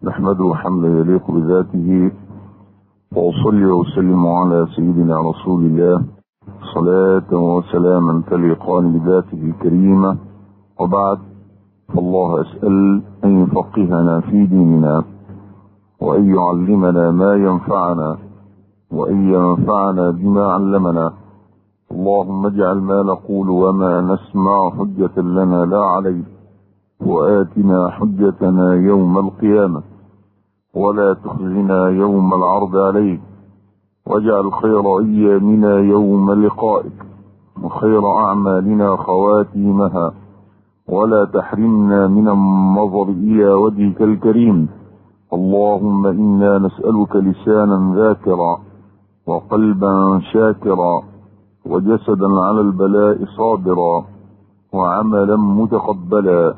نحمده حمدا يليق بذاته وأصلي وأسلم على سيدنا رسول الله صلاة وسلاما تليقان بذاته الكريمة وبعد فالله أسأل أن يفقهنا في ديننا وأن يعلمنا ما ينفعنا وأن ينفعنا بما علمنا اللهم اجعل ما نقول وما نسمع حجة لنا لا عليك وآتنا حجتنا يوم القيامة ولا تخزنا يوم العرض عليك واجعل خير أيامنا يوم لقائك وخير أعمالنا خواتيمها ولا تحرمنا من النظر إلى وجهك الكريم اللهم إنا نسألك لسانا ذاكرا وقلبا شاكرا وجسدا على البلاء صابرا وعملا متقبلا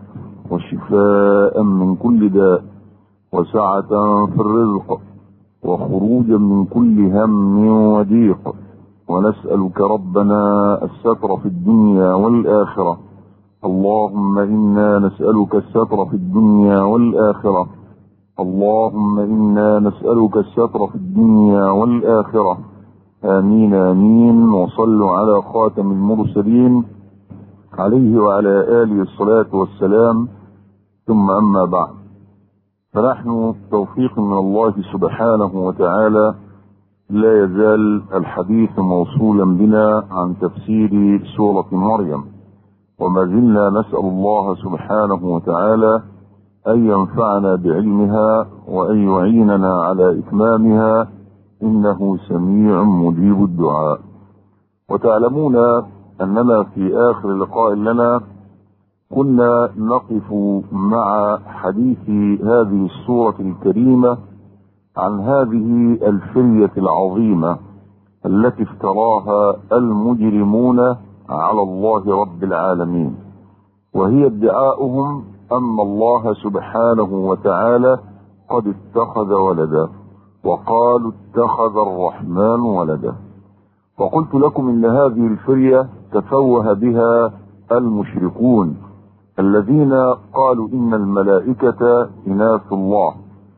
وشفاء من كل داء وسعة في الرزق وخروجا من كل هم وضيق ونسألك ربنا الستر في الدنيا والآخرة اللهم إنا نسألك الستر في الدنيا والآخرة اللهم إنا نسألك الستر في الدنيا والآخرة آمين آمين وصلوا على خاتم المرسلين عليه وعلى آله الصلاة والسلام ثم أما بعد فنحن توفيق من الله سبحانه وتعالى لا يزال الحديث موصولا بنا عن تفسير سورة مريم وما زلنا نسأل الله سبحانه وتعالى أن ينفعنا بعلمها وأن يعيننا على إتمامها إنه سميع مجيب الدعاء وتعلمون أننا في آخر لقاء لنا كنا نقف مع حديث هذه السورة الكريمة عن هذه الفرية العظيمة التي افتراها المجرمون على الله رب العالمين وهي ادعاؤهم أن الله سبحانه وتعالى قد اتخذ ولدا وقالوا اتخذ الرحمن ولدا وقلت لكم إن هذه الفرية تفوه بها المشركون الذين قالوا إن الملائكة إناث الله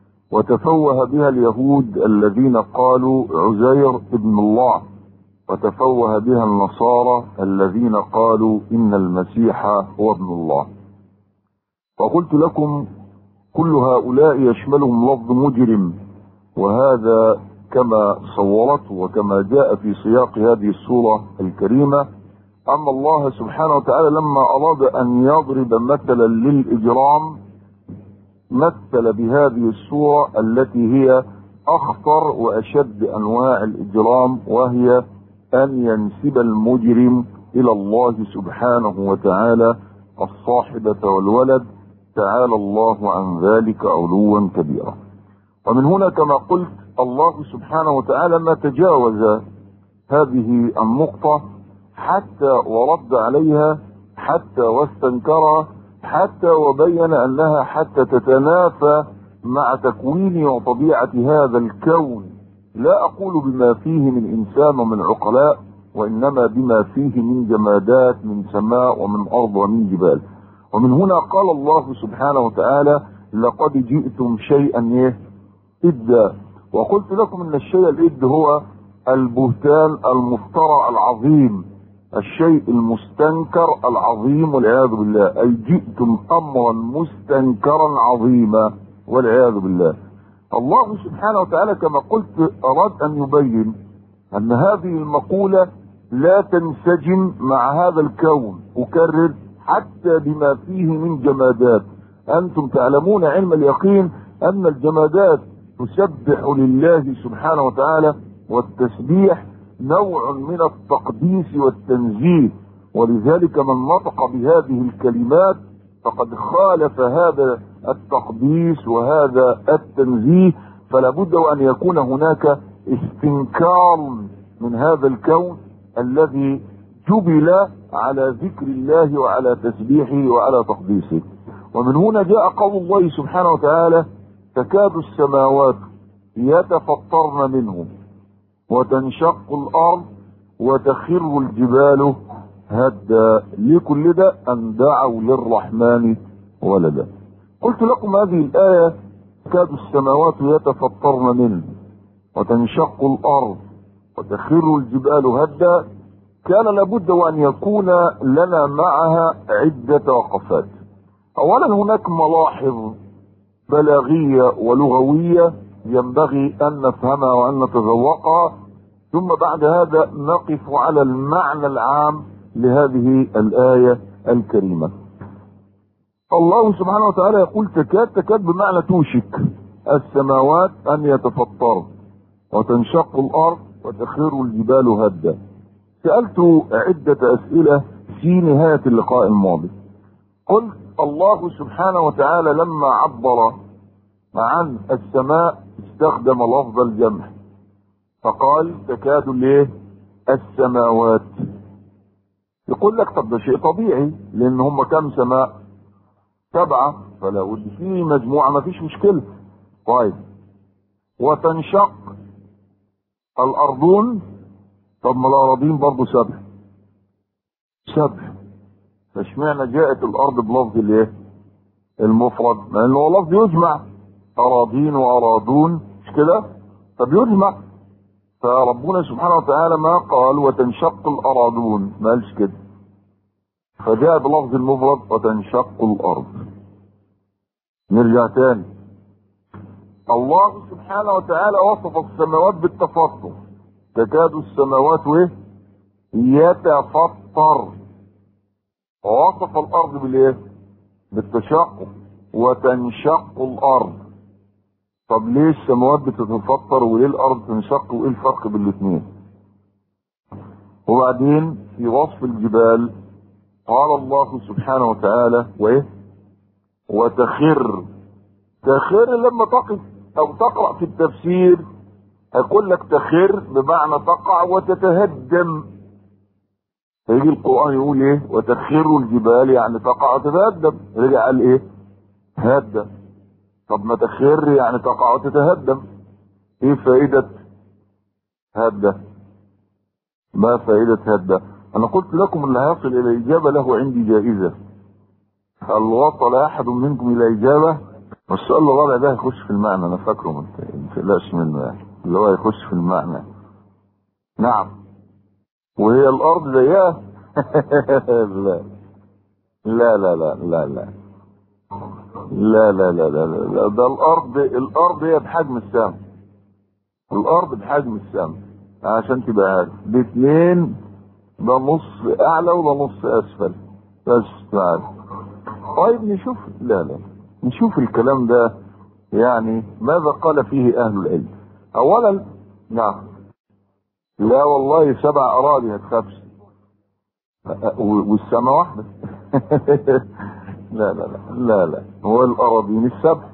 وتفوه بها اليهود الذين قالوا عزير ابن الله وتفوه بها النصارى الذين قالوا إن المسيح هو ابن الله وقلت لكم كل هؤلاء يشملهم لفظ مجرم وهذا كما صورته وكما جاء في سياق هذه السورة الكريمة أن الله سبحانه وتعالى لما أراد أن يضرب مثلا للإجرام مثل بهذه السورة التي هي أخطر وأشد أنواع الإجرام وهي أن ينسب المجرم إلى الله سبحانه وتعالى الصاحبة والولد تعالى الله عن ذلك علوا كبيرا ومن هنا كما قلت الله سبحانه وتعالى ما تجاوز هذه النقطة حتى ورد عليها حتى واستنكرها حتى وبين انها حتى تتنافى مع تكوين وطبيعة هذا الكون لا اقول بما فيه من انسان ومن عقلاء وانما بما فيه من جمادات من سماء ومن ارض ومن جبال ومن هنا قال الله سبحانه وتعالى لقد جئتم شيئا ايه إدا وقلت لكم ان الشيء الإد هو البهتان المفترى العظيم الشيء المستنكر العظيم والعياذ بالله اي جئتم امرا مستنكرا عظيما والعياذ بالله الله سبحانه وتعالى كما قلت اراد ان يبين ان هذه المقولة لا تنسجم مع هذا الكون اكرر حتى بما فيه من جمادات انتم تعلمون علم اليقين ان الجمادات تسبح لله سبحانه وتعالى والتسبيح نوع من التقديس والتنزيه ولذلك من نطق بهذه الكلمات فقد خالف هذا التقديس وهذا التنزيه فلا بد ان يكون هناك استنكار من هذا الكون الذي جبل على ذكر الله وعلى تسبيحه وعلى تقديسه ومن هنا جاء قول الله سبحانه وتعالى تكاد السماوات يتفطرن منه وتنشق الارض وتخر الجبال هدا لكل ده ان دعوا للرحمن ولدا قلت لكم هذه الايه تكاد السماوات يتفطرن منه وتنشق الارض وتخر الجبال هدا كان لابد وان يكون لنا معها عدة وقفات اولا هناك ملاحظ بلاغية ولغوية ينبغي ان نفهمها وان نتذوقها ثم بعد هذا نقف على المعنى العام لهذه الآية الكريمة الله سبحانه وتعالى يقول تكاد تكاد بمعنى توشك السماوات أن يتفطرن وتنشق الأرض وتخر الجبال هدا سألت عدة أسئلة في نهاية اللقاء الماضي قلت الله سبحانه وتعالى لما عبر عن السماء استخدم لفظ الجمع فقال تكاد ليه السماوات يقول لك طب ده شيء طبيعي لان هم كم سماء سبعة فلا بد في مجموعة ما فيش مشكلة طيب وتنشق الارضون طب ما الاراضين برضه سبع سبع فاشمعنى جاءت الارض بلفظ الايه المفرد لان هو لفظ يجمع اراضين واراضون مش كده فبيجمع فربنا سبحانه وتعالى ما قال وتنشق الأراضون ما قالش كده فجاء بلفظ المفرد وتنشق الأرض نرجع تاني الله سبحانه وتعالى وصف السماوات بالتفطر تكاد السماوات ايه يتفطر ووصف الأرض بالايه بالتشقق وتنشق الأرض طب ليه السماوات بتتفطر وليه الارض تنشق وايه الفرق بين الاثنين وبعدين في وصف الجبال قال الله سبحانه وتعالى وايه وتخر تخر لما تقف او تقرا في التفسير اقول لك تخر بمعنى تقع وتتهدم فيجي القران يقول ايه وتخر الجبال يعني تقع وتتهدم رجع قال ايه هدم طب ما تخر يعني تقع وتتهدم ايه فائدة هدة ما فائدة هدة انا قلت لكم اللي هيصل الى اجابة له عندي جائزة هل وصل احد منكم الى اجابة والسؤال الرابع ده هيخش في المعنى انا فاكره ما تقلقش منه يعني اللي هو هيخش في المعنى نعم وهي الارض زيها لا لا لا لا لا لا لا لا لا لا لا ده الارض الارض هي بحجم السهم الارض بحجم السهم عشان تبقى عارف باثنين ده نص اعلى وده نص اسفل بس تعال طيب نشوف لا لا نشوف الكلام ده يعني ماذا قال فيه اهل العلم اولا نعم لا والله سبع اراضي هتخافش والسماء واحده لا لا لا لا لا هو الأراضين السبع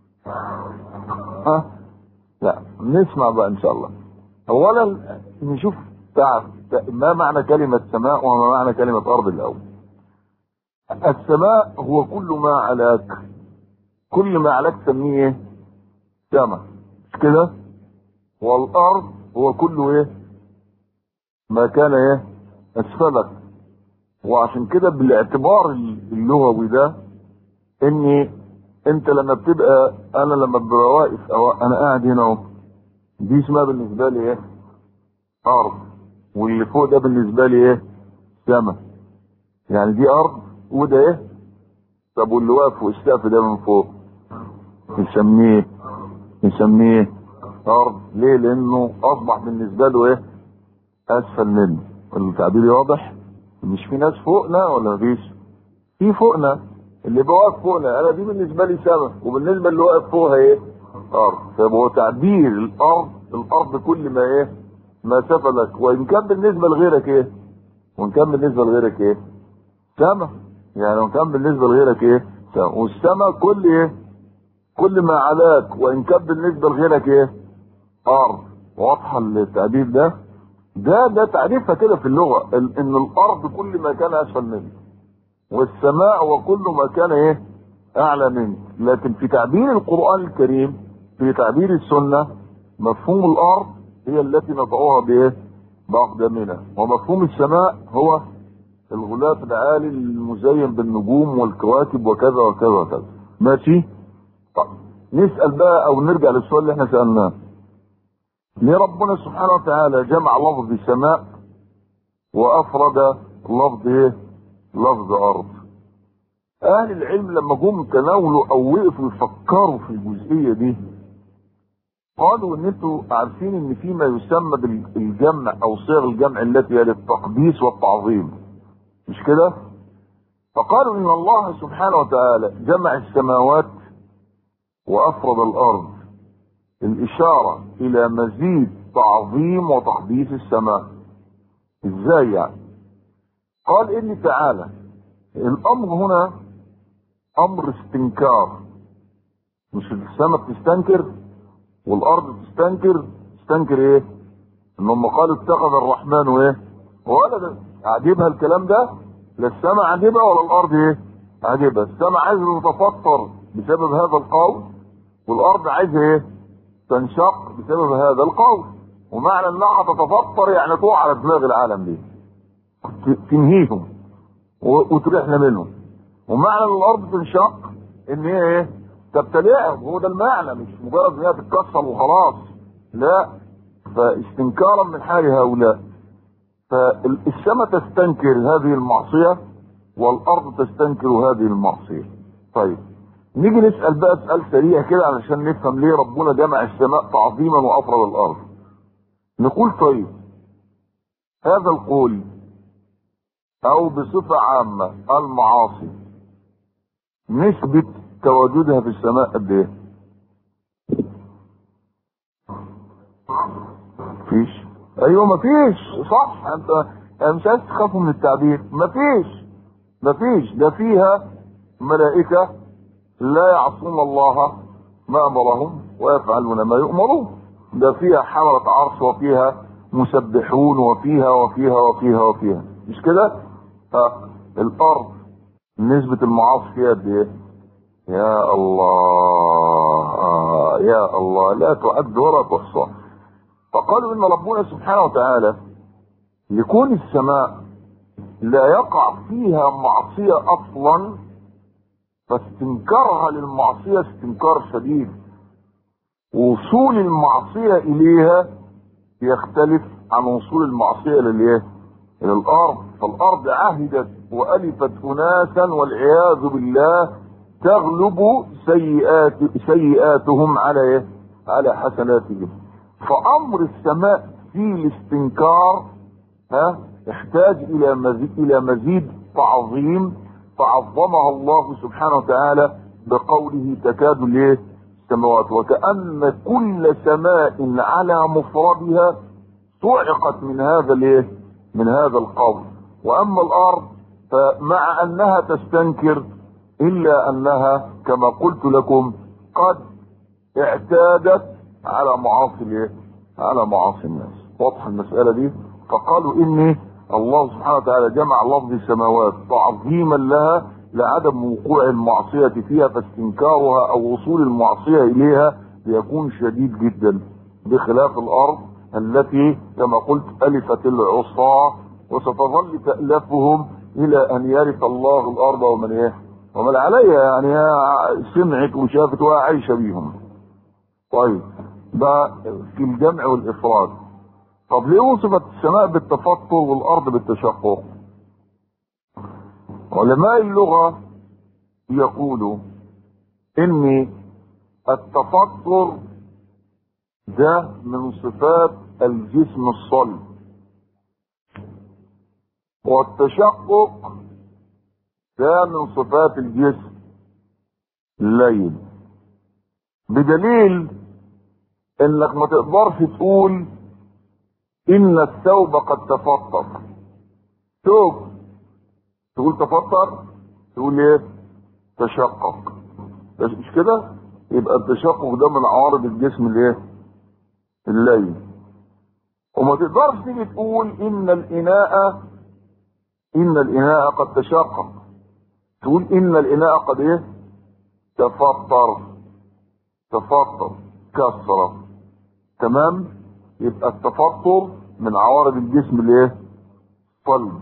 ها لا نسمع بقى إن شاء الله أولا نشوف تعرف ما معنى كلمة سماء وما معنى كلمة أرض الأول السماء هو كل ما علاك كل ما علاك تسميه سماء مش كده والأرض هو كله إيه ما كان إيه أسفلك وعشان كده بالاعتبار اللغوي ده ان انت لما بتبقى انا لما ببقى واقف او انا قاعد هنا اهو دي اسمها بالنسبه لي ايه ارض واللي فوق ده بالنسبه لي ايه سما يعني دي ارض وده ايه طب واللي واقف فوق السقف ده من فوق نسميه نسميه ارض ليه لانه اصبح بالنسبه له ايه اسفل منه التعبير واضح مش في ناس فوقنا ولا مفيش في فوقنا اللي بواقف فوقنا انا دي بالنسبه لي سما وبالنسبه اللي واقف فوقها ايه ارض طب هو تعبير الارض الارض كل ما ايه ما سفلك وان كان بالنسبه لغيرك ايه وان كان بالنسبه لغيرك ايه سما يعني وان كان بالنسبه لغيرك ايه سما والسما كل ايه كل ما علاك وان كان بالنسبه لغيرك ايه ارض واضحه التعبير ده ده ده تعريفها كده في اللغة ان الارض كل ما كان اسفل منه والسماء وكل ما كان ايه اعلى منه لكن في تعبير القرآن الكريم في تعبير السنة مفهوم الارض هي التي نطعوها بايه باقدامنا ومفهوم السماء هو الغلاف العالي المزين بالنجوم والكواكب وكذا وكذا وكذا ماشي طب نسأل بقى او نرجع للسؤال اللي احنا سألناه ليه ربنا سبحانه وتعالى جمع لفظ سماء وافرد لفظ ايه لفظ ارض اهل العلم لما جم تناولوا او وقفوا يفكروا في الجزئيه دي قالوا ان انتوا عارفين ان في ما يسمى بالجمع او صيغ الجمع التي هي للتقديس والتعظيم مش كده فقالوا ان الله سبحانه وتعالى جمع السماوات وافرد الارض الاشاره الى مزيد تعظيم وتقديس السماء ازاي يعني قال ان تعالى الامر هنا امر استنكار مش السماء بتستنكر والارض بتستنكر تستنكر ايه ان هم قالوا اتخذ الرحمن ايه ولدا عجبها الكلام ده لا السماء عجبها ولا الارض ايه عجبها السماء عايزه تتفطر بسبب هذا القول والارض عايزه ايه تنشق بسبب هذا القول ومعنى انها تتفطر يعني تقع على دماغ العالم دي تنهيهم وتريحنا منهم ومعنى ان الارض تنشق ان هي ايه تبتلعهم هو ده المعنى مش مجرد ان هي تتكسر وخلاص لا فاستنكارا من حال هؤلاء فالسماء تستنكر هذه المعصيه والارض تستنكر هذه المعصيه طيب نيجي نسال بقى سؤال سريع كده علشان نفهم ليه ربنا جمع السماء تعظيما وافرد الارض نقول طيب هذا القول او بصفة عامة المعاصي نسبة تواجدها في السماء قد ايه؟ مفيش ايوه مفيش صح انت مش عايز تخافوا من التعبير مفيش مفيش ده فيها ملائكة لا يعصون الله ما امرهم ويفعلون ما يؤمرون ده فيها حملة عرش وفيها مسبحون وفيها وفيها وفيها وفيها مش كده؟ الارض نسبة المعاصي فيها قد ايه؟ يا الله آه يا الله لا تعد ولا تحصى فقالوا ان ربنا سبحانه وتعالى يكون السماء لا يقع فيها معصية اصلا فاستنكارها للمعصية استنكار شديد وصول المعصية اليها يختلف عن وصول المعصية للايه؟ الى الارض فالارض عهدت والفت اناسا والعياذ بالله تغلب سيئات سيئاتهم على ايه؟ على حسناتهم فامر السماء في الاستنكار ها يحتاج الى مزيد الى مزيد تعظيم فعظمها الله سبحانه وتعالى بقوله تكاد الايه؟ السماوات وكأن كل سماء على مفردها صعقت من هذا الايه؟ من هذا القول واما الارض فمع انها تستنكر الا انها كما قلت لكم قد اعتادت على معاصي الايه على معاصي الناس واضح المسألة دي فقالوا ان الله سبحانه وتعالى جمع لفظ السماوات تعظيما لها لعدم وقوع المعصية فيها فاستنكارها او وصول المعصية اليها ليكون شديد جدا بخلاف الارض التي كما قلت ألفت العصاة وستظل تألفهم إلى أن يرث الله الأرض ومن إيه ومن عليها يعني سمعت وشافت وعايشة بيهم طيب ده في الجمع والإفراد طب ليه وصفت السماء بالتفطر والأرض بالتشقق علماء اللغة يقولوا إن التفطر ده من صفات الجسم الصلب والتشقق ده من صفات الجسم الليل بدليل انك ما تقدرش تقول ان الثوب قد تفطر ثوب تقول تفطر تقول ايه تشقق مش كده يبقى التشقق ده من عوارض الجسم الايه الليل وما تقدرش تيجي تقول ان الاناء ان الاناء قد تشقق تقول ان الاناء قد ايه تفطر تفطر كسر تمام يبقى التفطر من عوارض الجسم الايه صلب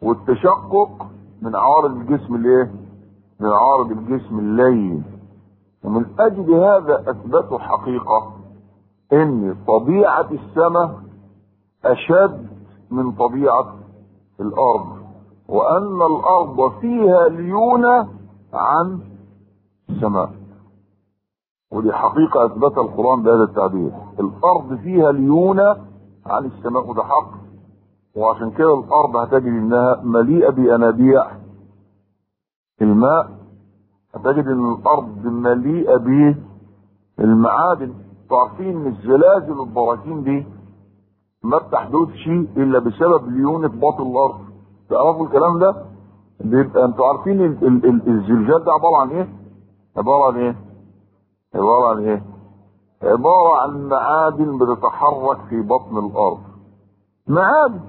والتشقق من عوارض الجسم الايه من عوارض الجسم اللين ومن اجل هذا اثبتوا حقيقة ان طبيعة السماء اشد من طبيعة الارض وان الارض فيها ليونة عن السماء ودي حقيقة اثبتها القرآن بهذا التعبير الارض فيها ليونة عن السماء وده حق وعشان كده الارض هتجد انها مليئة بانابيع الماء هتجد ان الارض مليئة بالمعادن تعرفين ان الزلازل والبراكين دي ما بتحدثش الا بسبب ليونة باطن الارض تعرفوا الكلام ده بيبقى انتوا عارفين ال- ال- ال- الزلزال ده عبارة عن ايه عبارة عن ايه عبارة عن ايه عبارة عن معادن بتتحرك في بطن الارض معادن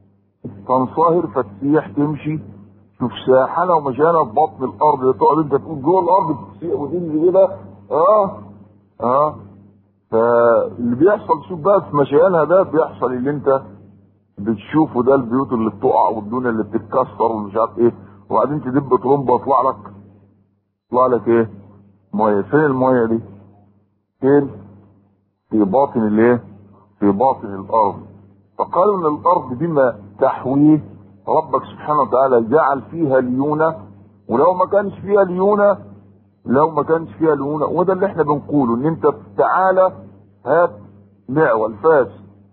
تنصهر فتسيح تمشي شوف ساحنة ومشانة في بطن الارض تقعد انت تقول جوه الارض بتسيح وتنزل كده اه اه فاللي بيحصل شوف بقى في مشيانها ده بيحصل اللي انت بتشوفه ده البيوت اللي بتقع والدنيا اللي بتتكسر ومش عارف ايه وبعدين تدب ترمبه يطلع لك يطلع لك ايه؟ ميه فين الميه دي؟ فين؟ في باطن الايه؟ في باطن الارض فقالوا ان الارض بما تحويه ربك سبحانه وتعالى جعل فيها ليونه ولو ما كانش فيها ليونه لو ما كانش فيها ليونه وده اللي احنا بنقوله ان انت تعالى هات معول فاس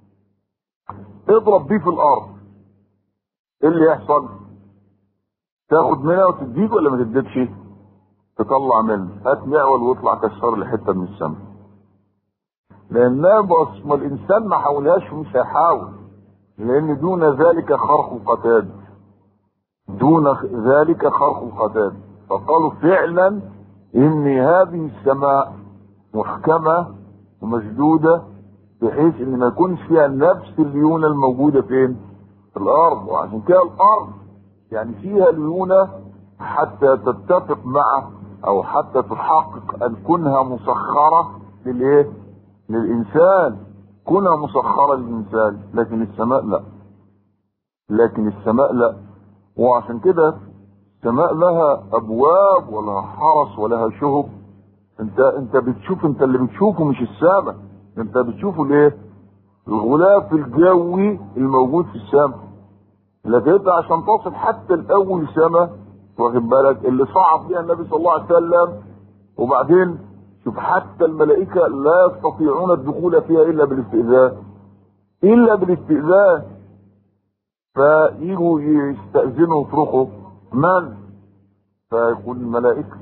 اضرب بيه في الارض ايه اللي يحصل تاخد منها وتديك ولا ما تديكش تطلع منه هات معول واطلع كسر لي حته من السماء لانها بص ما الانسان ما حاولهاش ومش هيحاول لان دون ذلك خرق القتاد دون ذلك خرق القتاد فقالوا فعلا ان هذه السماء محكمه ومشدوده بحيث ان ما يكونش فيها نفس الليونه الموجوده فين؟ في الارض وعشان كده الارض يعني فيها ليونه حتى تتفق مع او حتى تحقق ان كونها مسخره للايه؟ للانسان كونها مسخره للانسان لكن السماء لا لكن السماء لا وعشان كده السماء لها ابواب ولها حرس ولها شهب انت انت بتشوف انت اللي بتشوفه مش السماء انت بتشوفه الايه الغلاف الجوي الموجود في السماء لكن انت عشان تصل حتى الاول سماء واخد بالك اللي صعد بها النبي صلى الله عليه وسلم وبعدين شوف حتى الملائكه لا يستطيعون الدخول فيها الا بالاستئذان الا بالاستئذان فيجوا يستأذنوا ويصرخوا من فيقول الملائكة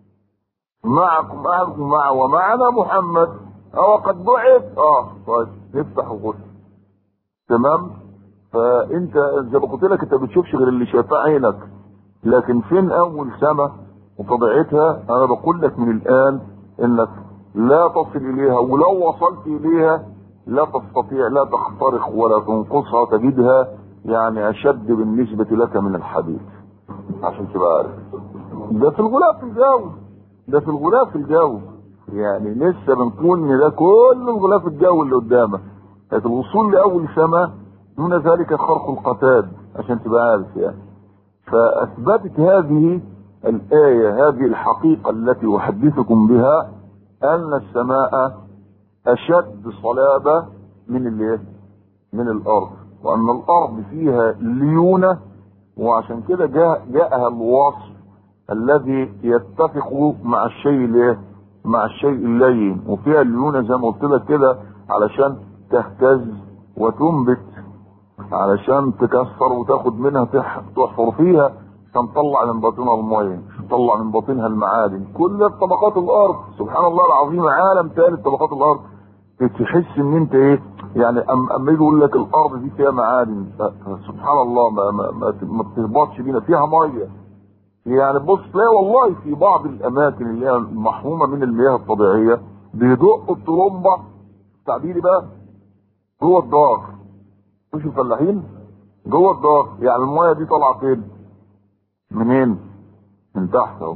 معكم أهلكم مع ومعنا محمد أو قد بعث اه طيب نفتح وخش تمام فانت زي ما قلت لك انت بتشوفش غير اللي شايفاه عينك لكن فين اول سما وطبيعتها انا بقول لك من الان انك لا تصل اليها ولو وصلت اليها لا تستطيع لا تخترق ولا تنقصها تجدها يعني اشد بالنسبة لك من الحديد عشان تبقى عارف ده في الغلاف الجوي ده في الغلاف الجوي يعني لسه بنقول ان ده كل الغلاف الجوي اللي قدامك لكن الوصول لاول سماء دون ذلك خرق القتاد عشان تبقى عارف يعني فاثبتت هذه الايه هذه الحقيقه التي احدثكم بها ان السماء اشد صلابه من الايه من الارض وان الارض فيها ليونه وعشان كده جاء جاءها الوصف الذي يتفق مع الشيء الايه مع الشيء اللين وفيها الليونه زي ما قلت لك كده علشان تهتز وتنبت علشان تكسر وتاخد منها تحفر فيها عشان تطلع من باطنها الميه تطلع من باطنها المعادن كل طبقات الارض سبحان الله العظيم عالم ثالث طبقات الارض تحس ان انت ايه يعني اما أم يقول لك الارض دي فيها معادن سبحان الله ما ما ما, ما بتهبطش بينا فيها ميه يعني بص لا والله في بعض الاماكن اللي هي محرومه من المياه الطبيعيه بيدقوا الطرمبه تعبيري بقى جوه الدار مش الفلاحين جوه الدار يعني الميه دي طالعه فين؟ منين؟ من تحت اهو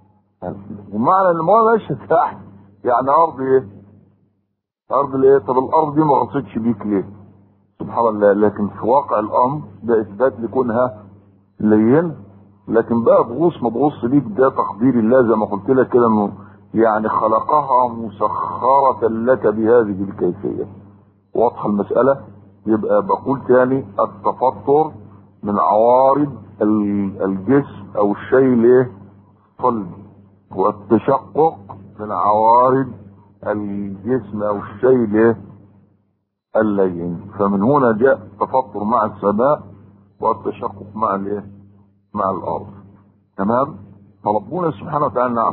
ومعنى ان الميه ماشيه تحت يعني ارض ايه؟ ارض الايه؟ طب الارض دي ما غطتش بيك ليه؟ سبحان الله لكن في واقع الامر ده اثبات لكونها لين لكن بقى بغوص ما بغوص بيك ده تقدير الله زي ما قلت لك كده انه يعني خلقها مسخرة لك بهذه الكيفية واضحة المسألة يبقى بقول تاني التفطر من عوارض الجسم او الشيء الايه صلب والتشقق من عوارض الجسم او الشيء الايه اللين فمن هنا جاء التفطر مع السماء والتشقق مع الايه مع الارض تمام فربنا سبحانه وتعالى نعم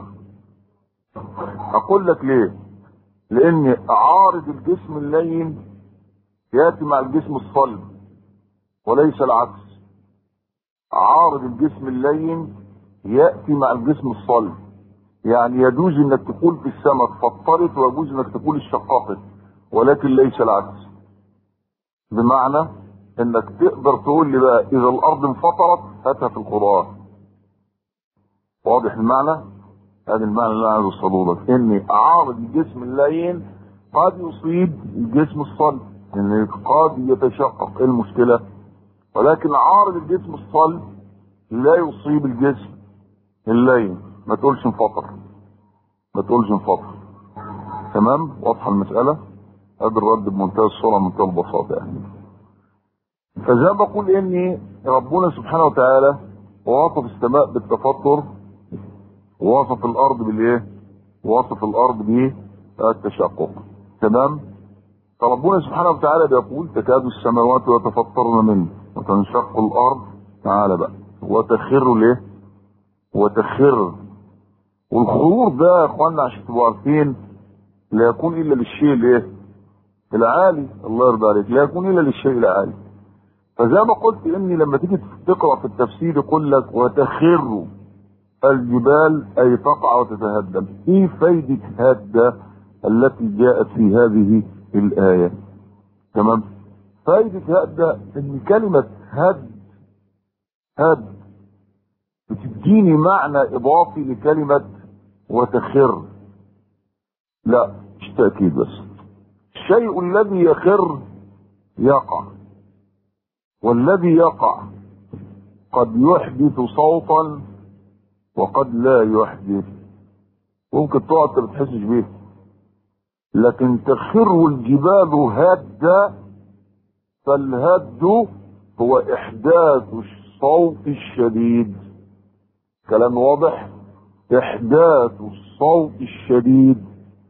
اقول لك ليه لان عارض الجسم اللين ياتي مع الجسم الصلب وليس العكس عارض الجسم اللين ياتي مع الجسم الصلب يعني يجوز انك تقول في السماء اتفطرت ويجوز انك تقول اشتققت ولكن ليس العكس بمعنى انك تقدر تقول لي بقى اذا الارض انفطرت هاتها في القران واضح المعنى هذا المعنى اللي انا عايز اوصله لك ان عارض الجسم اللين قد يصيب الجسم الصلب ان قد يتشقق ايه المشكله ولكن عارض الجسم الصلب لا يصيب الجسم اللين ما تقولش انفطر ما تقولش انفطر تمام واضحه المساله هذا الرد بمنتهى الصوره منتهى البساطه يعني فزي ما بقول ان ربنا سبحانه وتعالى وصف السماء بالتفطر ووصف الارض بالايه وصف الارض بالتشقق تمام فربنا سبحانه وتعالى بيقول تكاد السماوات يتفطرن منه وتنشق الارض تعالى بقى وتخر ليه وتخر والخرور ده يا اخوانا عشان تبقوا عارفين لا يكون الا للشيء الايه العالي الله يرضى عليك لا يكون الا للشيء العالي فزي ما قلت اني لما تيجي تقرا في التفسير يقول لك وتخر الجبال اي تقع وتتهدم ايه فايده هده التي جاءت في هذه الايه تمام فايده هده ان كلمه هد هد بتديني معنى اضافي لكلمه وتخر لا مش تاكيد بس الشيء الذي يخر يقع والذي يقع قد يحدث صوتا وقد لا يحدث ممكن تقعد ما بتحسش بيه لكن تخر الجبال هدا فالهد هو احداث الصوت الشديد كلام واضح احداث الصوت الشديد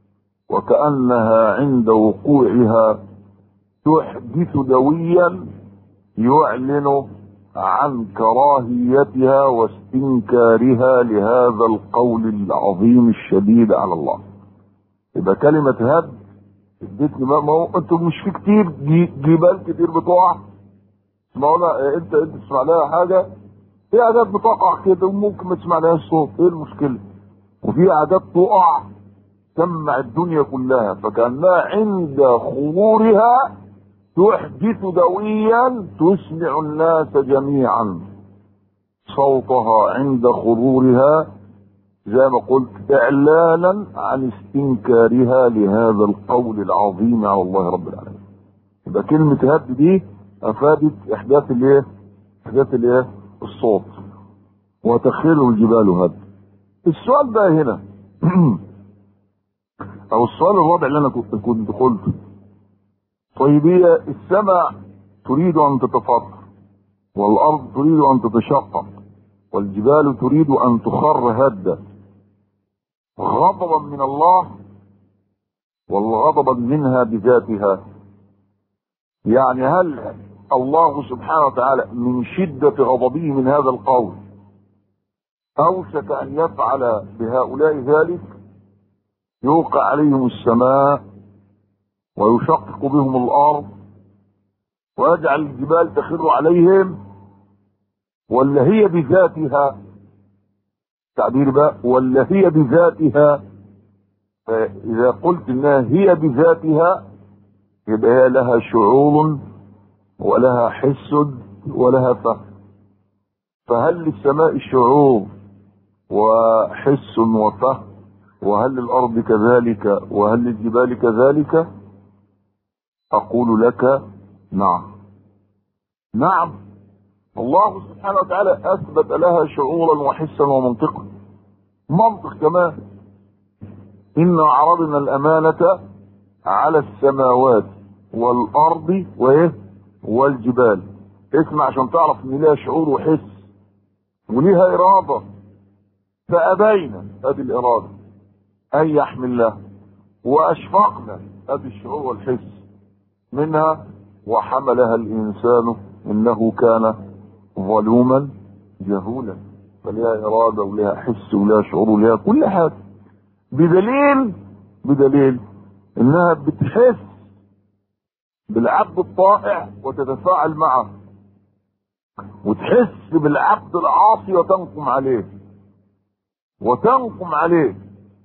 وكانها عند وقوعها تحدث دويا يعلن عن كراهيتها واستنكارها لهذا القول العظيم الشديد على الله يبقى كلمة هد اديتني ما هو انتم مش في كتير جبال كتير بتقع اسمعونا انت انت تسمع لها حاجة في عادات بتقع كده وممكن ما تسمع لهاش صوت ايه المشكلة وفي عادات تقع تسمع الدنيا كلها فكأنها عند خمورها تحدث دويا تسمع الناس جميعا صوتها عند خرورها زي ما قلت اعلانا عن استنكارها لهذا القول العظيم على الله رب العالمين يبقى كلمة هد دي افادت احداث الايه احداث الايه الصوت وتخيل الجبال هد السؤال بقى هنا او السؤال الرابع اللي انا كنت كنت قلته طيب هي السماء تريد ان تتفطر والارض تريد ان تتشقق والجبال تريد ان تخر هدا غضبا من الله والغضبا منها بذاتها يعني هل الله سبحانه وتعالى من شدة غضبه من هذا القول أوشك أن يفعل بهؤلاء ذلك يوقع عليهم السماء ويشقق بهم الارض ويجعل الجبال تخر عليهم ولا هي بذاتها تعبير بقى ولا هي بذاتها اذا قلت انها هي بذاتها يبقى هي لها شعور ولها حس ولها فهم فهل للسماء شعور وحس وفهم وهل للارض كذلك وهل للجبال كذلك أقول لك نعم نعم الله سبحانه وتعالى أثبت لها شعورا وحسا ومنطقا منطق كمان إنا عرضنا الأمانة على السماوات والأرض وإيه والجبال اسمع عشان تعرف إن ليها شعور وحس وليها إرادة فأبينا أدي الإرادة أن يحملها وأشفقنا أدي الشعور والحس منها وحملها الإنسان إنه كان ظلوما جهولا فلها إرادة ولها حس ولها شعور ولها كل حاجة بدليل بدليل إنها بتحس بالعبد الطائع وتتفاعل معه وتحس بالعبد العاصي وتنقم عليه وتنقم عليه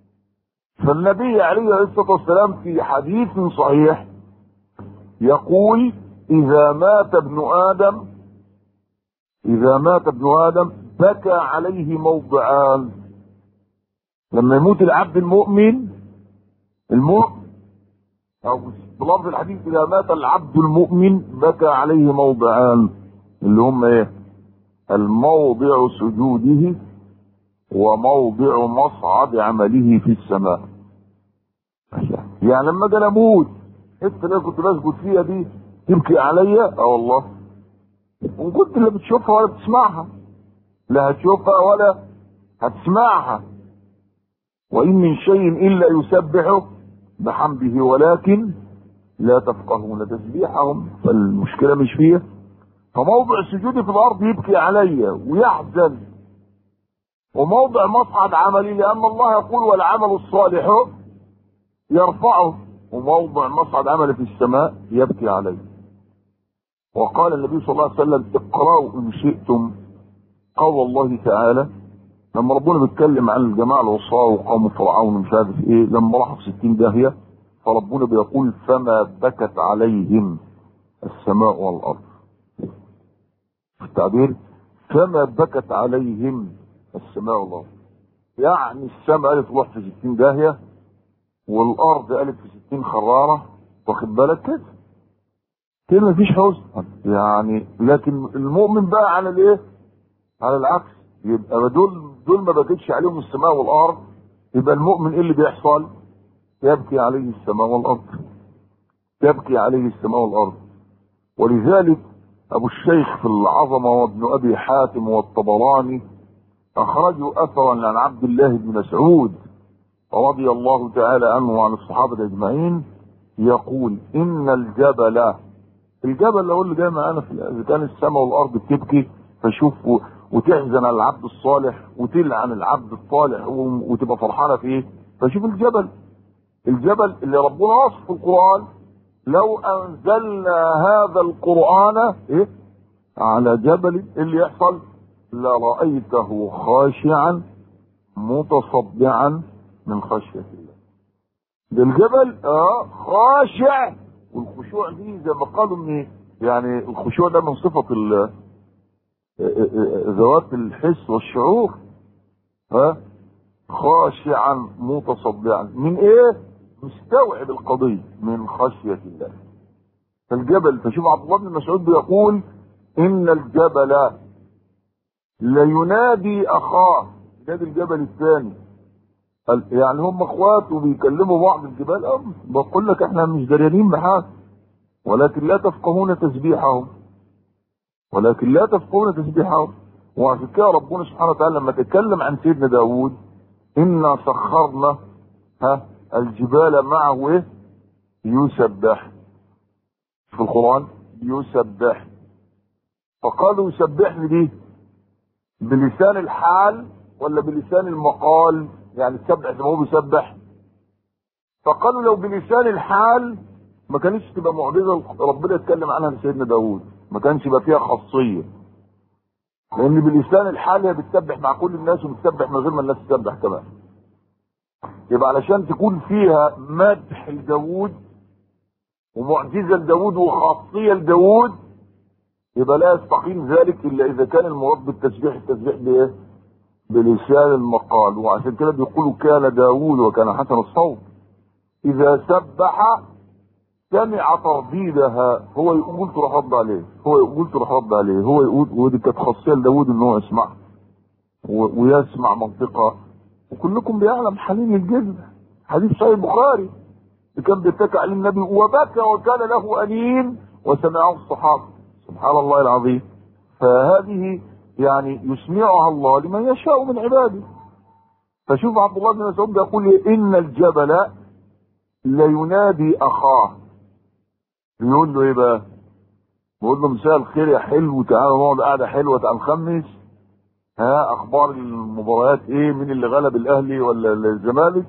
فالنبي عليه الصلاة والسلام في حديث صحيح يقول إذا مات ابن آدم إذا مات ابن آدم بكى عليه موضعان لما يموت العبد المؤمن المؤمن أو بلفظ الحديث إذا مات العبد المؤمن بكى عليه موضعان اللي هم إيه؟ الموضع سجوده وموضع مصعد عمله في السماء يعني لما اجي اموت الحته اللي كنت بسجد فيها دي تبكي عليا اه والله وان كنت لا بتشوفها ولا بتسمعها لا هتشوفها ولا هتسمعها وان من شيء الا يسبح بحمده ولكن لا تفقهون تسبيحهم فالمشكله مش فيها فموضع سجودي في الارض يبكي عليا ويحزن وموضع مصعد عملي لان الله يقول والعمل الصالح يرفعه وموضع مصعد عملي في السماء يبكي عليه وقال النبي صلى الله عليه وسلم اقرأوا ان شئتم قول الله تعالى لما ربنا بيتكلم عن الجماعة العصاة وقوم فرعون ومش عارف ايه لما راحوا في 60 داهية فربنا بيقول فما بكت عليهم السماء والارض في التعبير فما بكت عليهم السماء والارض يعني السماء قالت روح في 60 داهية والارض قالت في 60 خرارة واخد بالك كده كده مفيش حزن يعني لكن المؤمن بقى على الايه على العكس يبقى دول دول ما بكتش عليهم السماء والارض يبقى المؤمن ايه اللي بيحصل يبكي عليه السماء والارض يبكي عليه السماء والارض ولذلك ابو الشيخ في العظمه وابن ابي حاتم والطبراني اخرجوا اثرا عن عبد الله بن مسعود رضي الله تعالى عنه وعن الصحابه اجمعين يقول ان الجبل الجبل اللي هو اللي جاي معانا في اذا كان السماء والارض بتبكي فشوف وتحزن على العبد الصالح وتلعن العبد الصالح وتبقى فرحانه في ايه فشوف الجبل الجبل اللي ربنا وصف في القران لو انزلنا هذا القران ايه على جبل اللي يحصل لرايته خاشعا متصدعا من خشيه الله ده الجبل اه خاشع والخشوع دي زي ما قالوا ان يعني الخشوع ده من صفه ذوات الحس والشعور ها خاشعا متصدعا من ايه مستوعب القضيه من خشيه الله فالجبل فشوف عبد الله بن مسعود بيقول ان الجبل لينادي اخاه نادي الجبل الثاني يعني هم اخوات وبيكلموا بعض الجبال اه بقول لك احنا مش دريانين بحاجه ولكن لا تفقهون تسبيحهم ولكن لا تفقهون تسبيحهم وعشان كده ربنا سبحانه وتعالى لما تكلم عن سيدنا داود انا سخرنا ها الجبال معه ايه يسبح في القران يسبح فقالوا يسبحني دي بلسان الحال ولا بلسان المقال يعني تسبح زي ما هو بيسبح فقالوا لو بلسان الحال ما كانتش تبقى معجزه ربنا يتكلم عنها لسيدنا داوود ما كانش يبقى فيها خاصيه لان بلسان الحال هي بتسبح مع كل الناس وبتسبح من غير ما الناس تسبح كمان يبقى علشان تكون فيها مدح لداوود ومعجزه لداوود وخاصيه لداوود يبقى لا يستقيم ذلك الا اذا كان المراد بالتسبيح التسبيح بايه؟ بلسان المقال وعشان كده بيقولوا كان داوود وكان حسن الصوت اذا سبح سمع ترديدها هو يقول تروح رد عليه هو يقول تروح رد عليه هو يقول ودي كانت خاصيه لداوود ان هو يسمع ويسمع منطقه وكلكم بيعلم حليم الجبل حديث صحيح البخاري اللي كان بيتكى عليه النبي وبكى وكان له أنين وسمعه الصحابة سبحان الله العظيم فهذه يعني يسمعها الله لمن يشاء من عباده فشوف عبد الله بن مسعود يقول إن الجبل لينادي أخاه بيقول له إيه بقى؟ بيقول له مساء الخير يا حلو تعالى نقعد قعدة حلوة تعال نخمس ها أخبار المباريات إيه مين اللي غلب الأهلي ولا الزمالك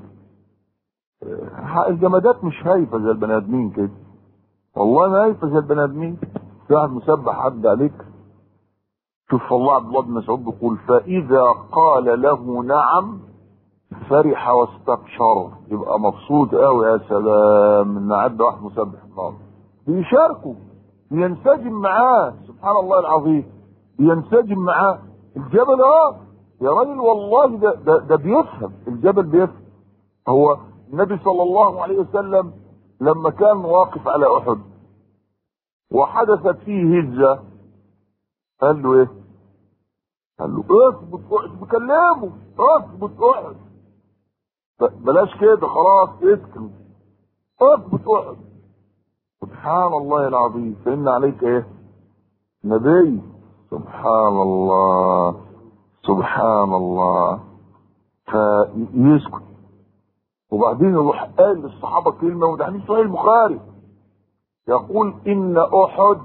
الجمادات مش هايفه زي البني ادمين كده والله ما هايفه زي البني ادمين في واحد مسبح حد عليك شوف والله عبد الله بن مسعود بيقول فاذا قال له نعم فرح واستبشر يبقى مبسوط قوي يا سلام ان عدى واحد مسبح النهارده بيشاركه بينسجم معاه سبحان الله العظيم بينسجم معاه الجبل اه يا راجل والله ده ده, ده بيفهم الجبل بيفهم هو النبي صلى الله عليه وسلم لما كان واقف على احد وحدثت فيه هزه قال له ايه؟ قال له اثبت احد بكلمه اثبت احد بلاش كده خلاص اسكن اثبت احد سبحان الله العظيم فإن عليك ايه؟ نبي سبحان الله سبحان الله فيسكت وبعدين يروح قال للصحابة كلمة وده حديث صحيح البخاري يقول إن أحد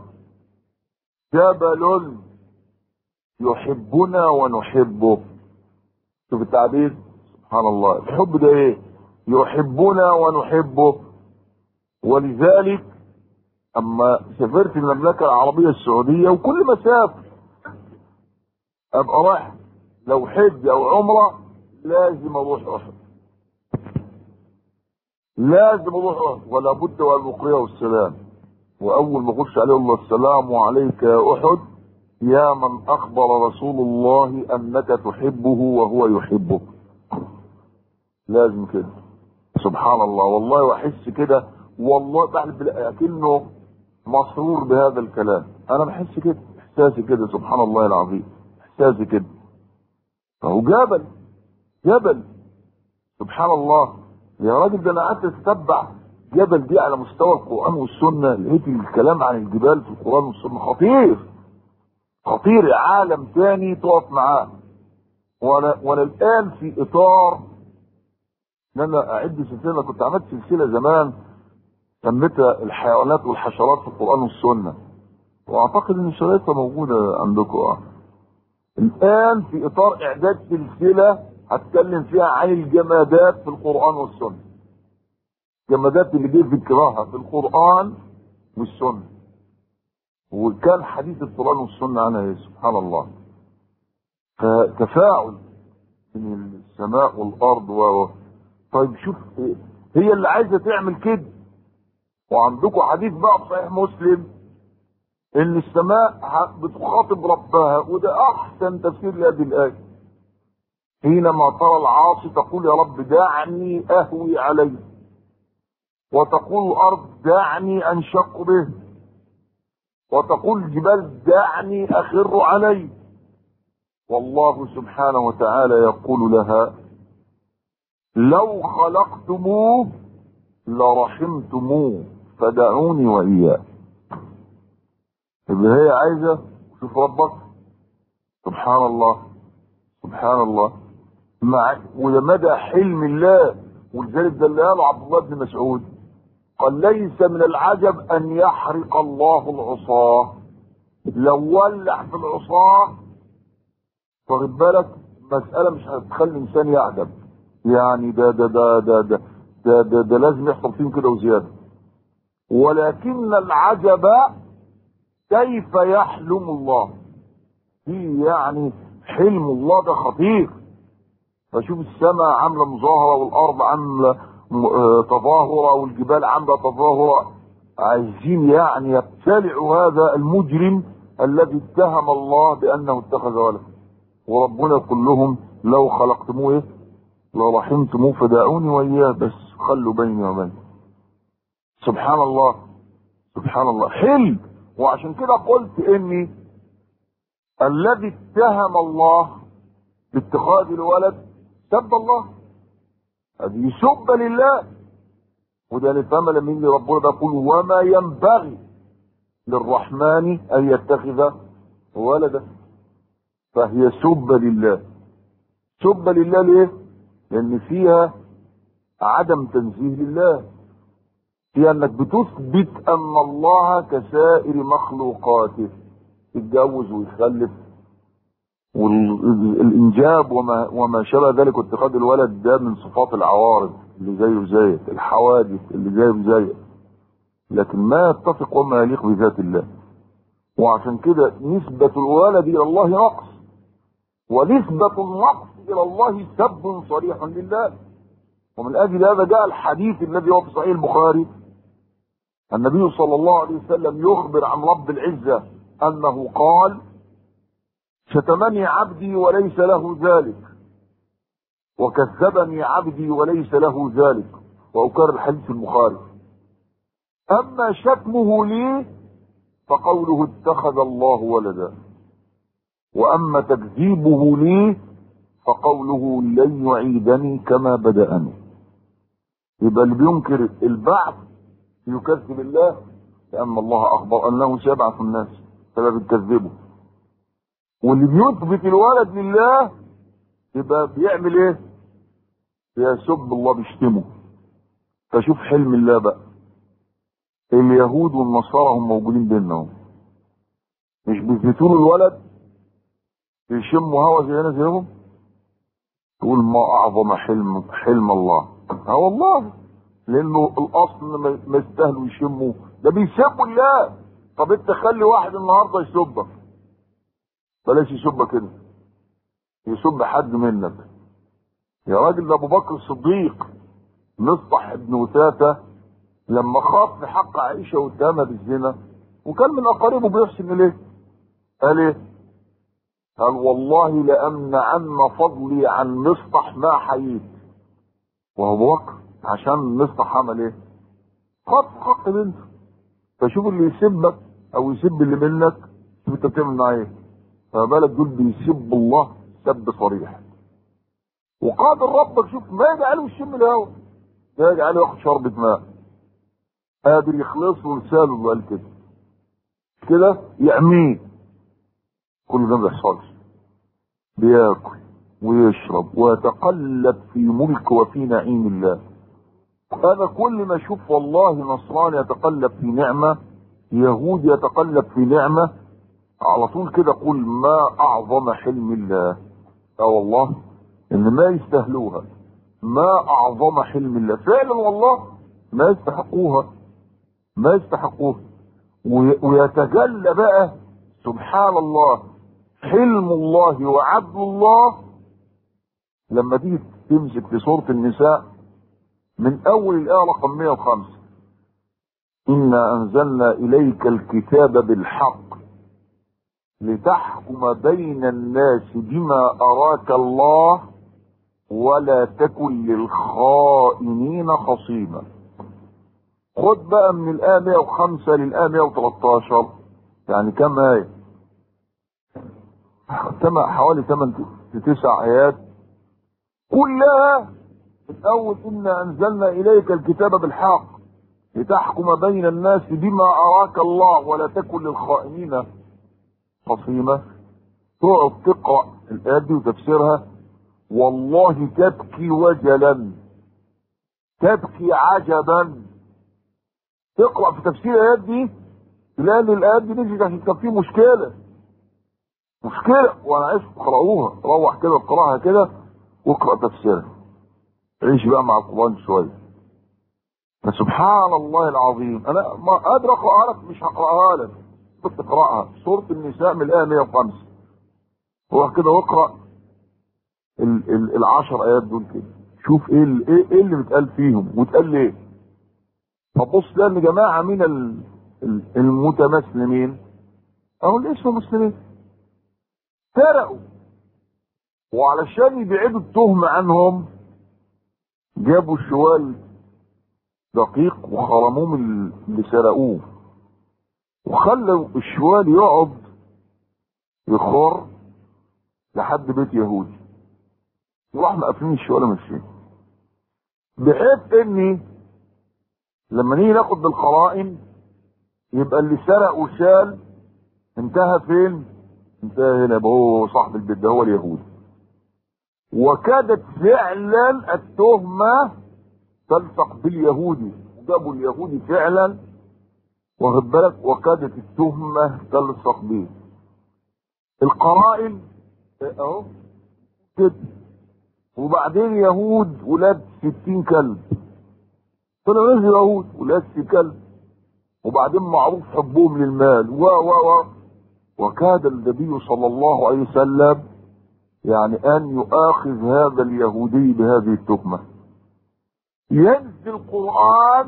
جبل يحبنا ونحبه شوف التعبير سبحان الله الحب ده ايه يحبنا ونحبه ولذلك اما سافرت المملكة العربية السعودية وكل ما سافر ابقى رايح لو حج او عمرة لازم اروح احد لازم اروح ولا بد والمقريه والسلام واول ما اخش عليه الله السلام عليك يا احد يا من اخبر رسول الله انك تحبه وهو يحبك لازم كده سبحان الله والله واحس كده والله بحلف اكنه مسرور بهذا الكلام انا بحس كده احساسي كده سبحان الله العظيم احساسي كده فهو جبل جبل سبحان الله يا راجل ده انا قعدت اتتبع جبل دي على مستوى القران والسنه لقيت الكلام عن الجبال في القران والسنه خطير خطير عالم تاني تقف معاه وانا وانا الان في اطار ان انا اعد سلسله كنت عملت سلسله زمان سميتها الحيوانات والحشرات في القران والسنه واعتقد ان شرايطها موجوده عندكم اه الان في اطار اعداد سلسله هتكلم فيها عن الجمادات في القرآن والسنة الجمادات اللي جه ذكرها في القرآن والسنة وكان حديث القرآن والسنة عنها ايه سبحان الله فتفاعل من السماء والأرض و طيب شوف هي اللي عايزة تعمل كده وعندكم حديث بقى في صحيح مسلم ان السماء بتخاطب ربها وده احسن تفسير لهذه الايه حينما ترى العاصي تقول يا رب دعني اهوي عليه وتقول الارض دعني انشق به وتقول الجبال دعني اخر عليه والله سبحانه وتعالى يقول لها لو خلقتموه لرحمتموه فدعوني واياه يبقى هي عايزه شوف ربك سبحان الله سبحان الله مع وده مدى حلم الله ولذلك ده اللي قاله عبد الله بن مسعود قال ليس من العجب ان يحرق الله العصاة لو ولع في العصاة واخد بالك مسألة مش هتخلي الإنسان يعجب يعني ده ده ده ده ده ده, ده, ده لازم يحصل فيهم كده وزيادة ولكن العجب كيف يحلم الله في يعني حلم الله ده خطير فشوف السماء عاملة مظاهرة والأرض عاملة تظاهرة والجبال عاملة تظاهرة عايزين يعني يبتلعوا هذا المجرم الذي اتهم الله بأنه اتخذ ولد وربنا يقول لهم لو خلقتموه ايه لرحمتموه فدعوني وإياه بس خلوا بيني وبين سبحان الله سبحان الله حلم وعشان كده قلت اني الذي اتهم الله باتخاذ الولد سب الله هذه سب لله وده نفهم لما يجي ربنا ده يقول وما ينبغي للرحمن ان يتخذ ولدا فهي سب لله سب لله ليه لان فيها عدم تنزيه لله فيها انك بتثبت ان الله كسائر مخلوقاته يتجوز ويخلف والانجاب وما وما شابه ذلك واتخاذ الولد ده من صفات العوارض اللي زيه زيك الحوادث اللي زيه زيك لكن ما يتفق وما يليق بذات الله وعشان كده نسبة الولد إلى الله نقص ونسبة النقص إلى الله سب صريح لله ومن أجل هذا جاء الحديث الذي هو في صحيح البخاري النبي صلى الله عليه وسلم يخبر عن رب العزة أنه قال شتمني عبدي وليس له ذلك وكذبني عبدي وليس له ذلك وأكرر الحديث البخاري أما شتمه لي فقوله اتخذ الله ولدا وأما تكذيبه لي فقوله لن يعيدني كما بدأني يبقى اللي بينكر البعث يكذب الله لأن الله أخبر أنه سيبعث الناس فلا بتكذبه واللي بيثبت الولد لله يبقى بيعمل ايه؟ بيسب الله بيشتمه فشوف حلم الله بقى اليهود والنصارى هم موجودين بينهم مش بيثبتوا له الولد يشموا هوا زينا زيهم تقول ما اعظم حلم حلم الله اه والله لانه الاصل ما ما يستاهلوا يشموا ده بيسبوا الله طب انت خلي واحد النهارده يسبك بلاش يسبك كده يسب حد منك يا راجل ده ابو بكر الصديق مصطح ابن وثاثه لما خاف في حق عائشه واتهمها بالزنا وكان من اقاربه بيحسن اليه قال ايه؟ قال والله لامنعن فضلي عن مصطح ما حييت وهو ابو بكر عشان مصطح عمل ايه؟ خاف في حق بنته فشوف اللي يسبك او يسب اللي منك شوف انت بتعمل معاه ايه؟ فما بالك دول بيسبوا الله سب صريح وقادر ربك شوف ما يجعله يشم الهوا ما يجعله ياخد شربة ماء قادر يخلص له لسانه قال كده كده يعميه كل ده ما بيحصلش بياكل ويشرب ويتقلب في ملك وفي نعيم الله انا كل ما اشوف والله نصراني يتقلب في نعمه يهود يتقلب في نعمه على طول كده قول ما اعظم حلم الله اه والله ان ما يستاهلوها ما اعظم حلم الله فعلا والله ما يستحقوها ما يستحقوها ويتجلى بقى سبحان الله حلم الله وعدل الله لما تيجي تمسك في سورة النساء من أول الآية رقم 105 إنا أنزلنا إليك الكتاب بالحق لتحكم بين الناس بما أراك الله ولا تكن للخائنين خصيما خد بقى من الآية 105 للآية 113 يعني كم آية؟ حوالي 8 9 آيات كلها من أول إنا أنزلنا إليك الكتاب بالحق لتحكم بين الناس بما أراك الله ولا تكن للخائنين خصيمة تقعد تقرأ الآيات دي وتفسيرها والله تبكي وجلا تبكي عجبا تقرأ في تفسير الآيات دي تلاقي ان الآيات دي نزلت عشان كان في مشكلة مشكلة وأنا عايز تقرأوها روح كده اقرأها كده واقرأ تفسيرها عيش بقى مع القرآن شوية فسبحان الله العظيم أنا ما قادر أقرأها لك مش هقرأها لك بس تقرأها سورة النساء من الآية 105 روح كده واقرأ ال ال العشر آيات دول كده شوف ايه ال ايه, إيه اللي بيتقال فيهم واتقال ليه فبص ده ان جماعة من ال ال المتمسلمين اهو اللي اسمه مسلمين سرقوا وعلشان يبعدوا التهمة عنهم جابوا شوال دقيق وخرموه من اللي سرقوه وخلوا الشوال يقعد يخر لحد بيت يهودي وراح مقفلين الشوال وماشيين بحيث اني لما نيجي ناخد بالقرائن يبقى اللي سرق وشال انتهى فين؟ انتهى هنا يبقى هو صاحب البيت ده هو اليهود وكادت فعلا التهمة تلصق باليهودي جابوا اليهودي فعلا واخد بالك وكادت التهمة تلصق به القرائن اهو كده وبعدين يهود ولاد ستين كلب طلعوا ناس يهود ولاد ستين كلب وبعدين معروف حبهم للمال و و و وكاد النبي صلى الله عليه وسلم يعني ان يؤاخذ هذا اليهودي بهذه التهمه ينزل القران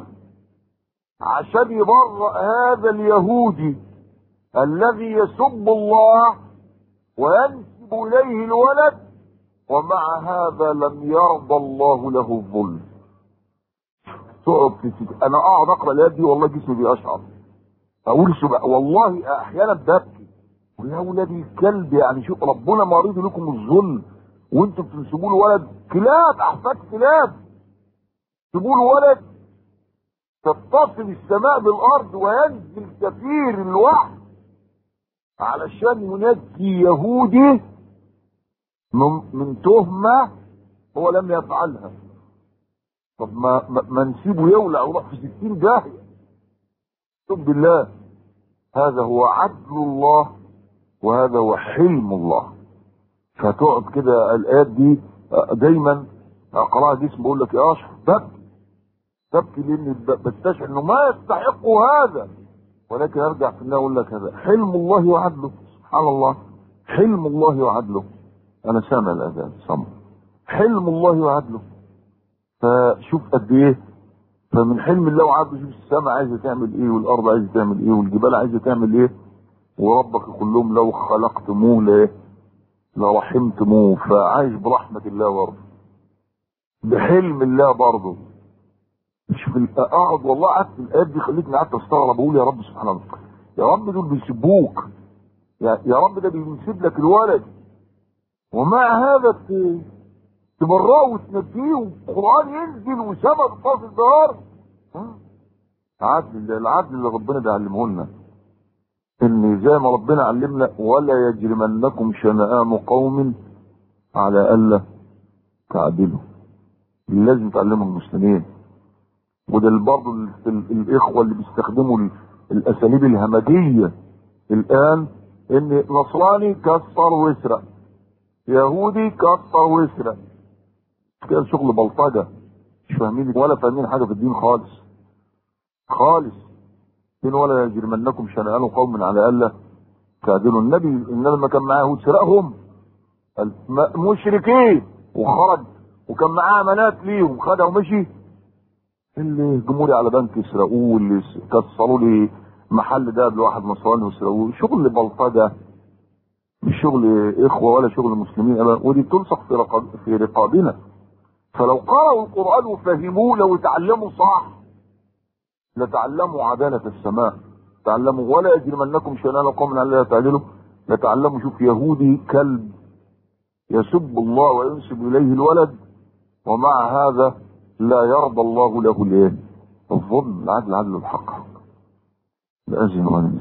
عشان يبرأ هذا اليهودي الذي يسب الله وينسب اليه الولد ومع هذا لم يرضى الله له الظلم تقعد في سك... انا اقعد اقرا الايات دي والله جسمي بيشعر اقول سبع والله احيانا ببكي اقول يا ولادي الكلب يعني شوف ربنا ما يريد لكم الظلم وانتم بتنسبوا له ولد كلاب احفاد كلاب تسيبوا له ولد تتصل السماء بالارض وينزل كثير الوحي علشان ينجي يهودي من, من تهمه هو لم يفعلها طب ما ما, ما نسيبه يولع ويروح في ستين داهية طب بالله هذا هو عدل الله وهذا هو حلم الله فتقعد كده الآيات دي دايما أقرأها جسم بقول لك يا أشرف تبكي تبكي لأني بستشعر إنه ما يستحق هذا ولكن أرجع في النهاية أقول لك هذا حلم الله وعدله سبحان الله حلم الله وعدله أنا سامع الأذان سامع حلم الله وعدله فشوف قد ايه فمن حلم الله وعبده شوف السماء عايزه تعمل ايه والارض عايزه تعمل ايه والجبال عايزه تعمل ايه وربك يقول لهم لو خلقتموه ليه لرحمتموه فعايش برحمة الله برضه بحلم الله برضه شوف اقعد والله قعدت الايات دي خلتني قعدت استغرب اقول يا رب سبحان الله يا رب دول بيسبوك يا, يا رب ده بينسب لك الولد ومع هذا تبرأه وتنجيه والقرآن ينزل وسبب طاف الدار عدل العدل اللي ربنا بيعلمه لنا ان زي ما ربنا علمنا ولا يجرمنكم شنآن قوم على الا تعدلوا لازم تعلموا المسلمين وده برضه الاخوه اللي بيستخدموا الاساليب الهمجيه الان ان نصراني كسر واسرق يهودي كسر واسرق كده شغل بلطجه مش فاهمين ولا فاهمين حاجه في الدين خالص خالص دين ولا يجرمنكم شنآن قوم على الا تعدلوا النبي النبي لما كان معاه يهود سرقهم مشركين وخرج وكان معاه امانات ليهم خدها ومشي اللي جمهوري على بنك يسرقوه واللي كسروا لي محل ده لواحد نصراني وسرقوه شغل بلطجه مش شغل اخوه ولا شغل مسلمين ودي تلصق في رقاب في رقابنا فلو قرأوا القرآن وفهموه لو اتعلموا صح لتعلموا عدالة السماء تعلموا ولا يجرمنكم شنان قوم على لا تعدلوا لتعلموا شوف يهودي كلب يسب الله وينسب إليه الولد ومع هذا لا يرضى الله له الايه الظلم العدل عدل الحق لأجل غنم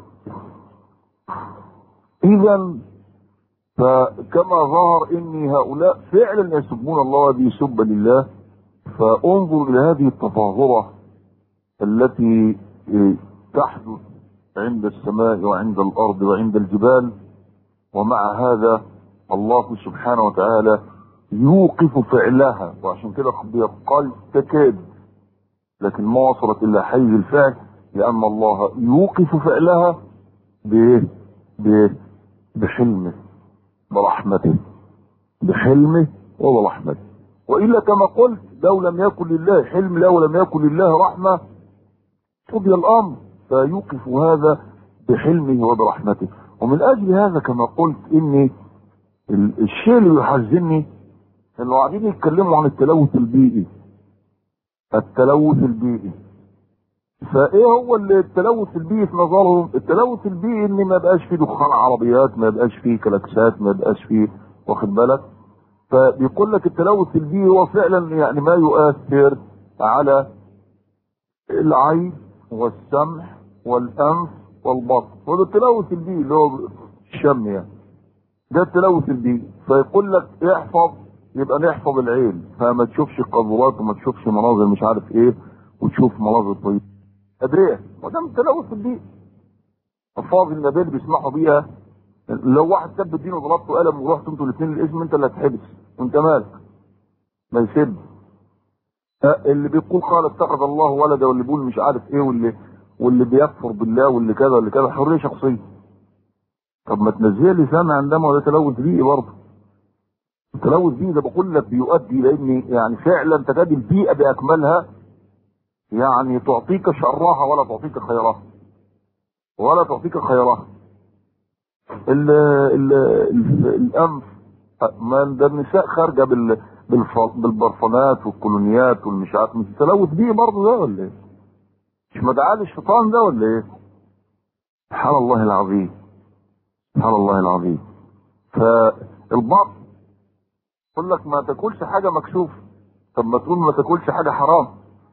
إذا فكما ظهر ان هؤلاء فعلا يسبون الله وهذه سبا لله فانظر الى هذه التظاهرة التي تحدث عند السماء وعند الارض وعند الجبال ومع هذا الله سبحانه وتعالى يوقف فعلها وعشان كده قال تكاد لكن ما وصلت الى حيز الفعل لان الله يوقف فعلها بايه بايه بحلمه برحمته بحلمه وبرحمته والا كما قلت لو لم يكن لله حلم لو لم يكن لله رحمه قضي الامر فيوقف هذا بحلمه وبرحمته ومن اجل هذا كما قلت ان الشيء اللي يحزنني انه قاعدين يتكلموا عن التلوث البيئي التلوث البيئي فايه هو التلوث البيئي في نظرهم التلوث البيئي ان ما يبقاش فيه دخان عربيات ما يبقاش فيه كلاكسات ما يبقاش فيه واخد بالك فبيقول لك التلوث البيئي هو فعلا يعني ما يؤثر على العين والسمع والانف والبطن هو التلوث البيئي اللي هو الشم يعني ده التلوث البيئي فيقول لك احفظ يبقى نحفظ العين فما تشوفش قذورات وما تشوفش مناظر مش عارف ايه وتشوف مناظر طيبه ادريه وده من التلوث البيئي الفاظ النبي اللي بيسمحوا بيها لو واحد سب الدين وضربته قلم ورحتوا انتوا الاثنين الاسم انت اللي هتحبس وانت مالك ما يسب اللي بيقول قال اتخذ الله ولدا واللي بيقول مش عارف ايه واللي واللي بيكفر بالله واللي كذا واللي كذا حريه شخصيه طب ما تنزيه لسان عندما ده تلوث بيئي برضه التلوث بيئي ده بقول لك بيؤدي لان يعني فعلا تكاد البيئه باكملها يعني تعطيك شرها ولا تعطيك خيرها ولا تعطيك خيرها ال ال ال الانف ما ده النساء خارجه بال بالبرفانات والكولونيات والمش عارف مش تلوث بيئي برضه ده ولا ايه؟ مش مدعاة الشيطان ده ولا ايه؟ سبحان الله العظيم سبحان الله العظيم فالبطن يقول لك ما تاكلش حاجه مكشوفه طب ما تقول ما تاكلش حاجه حرام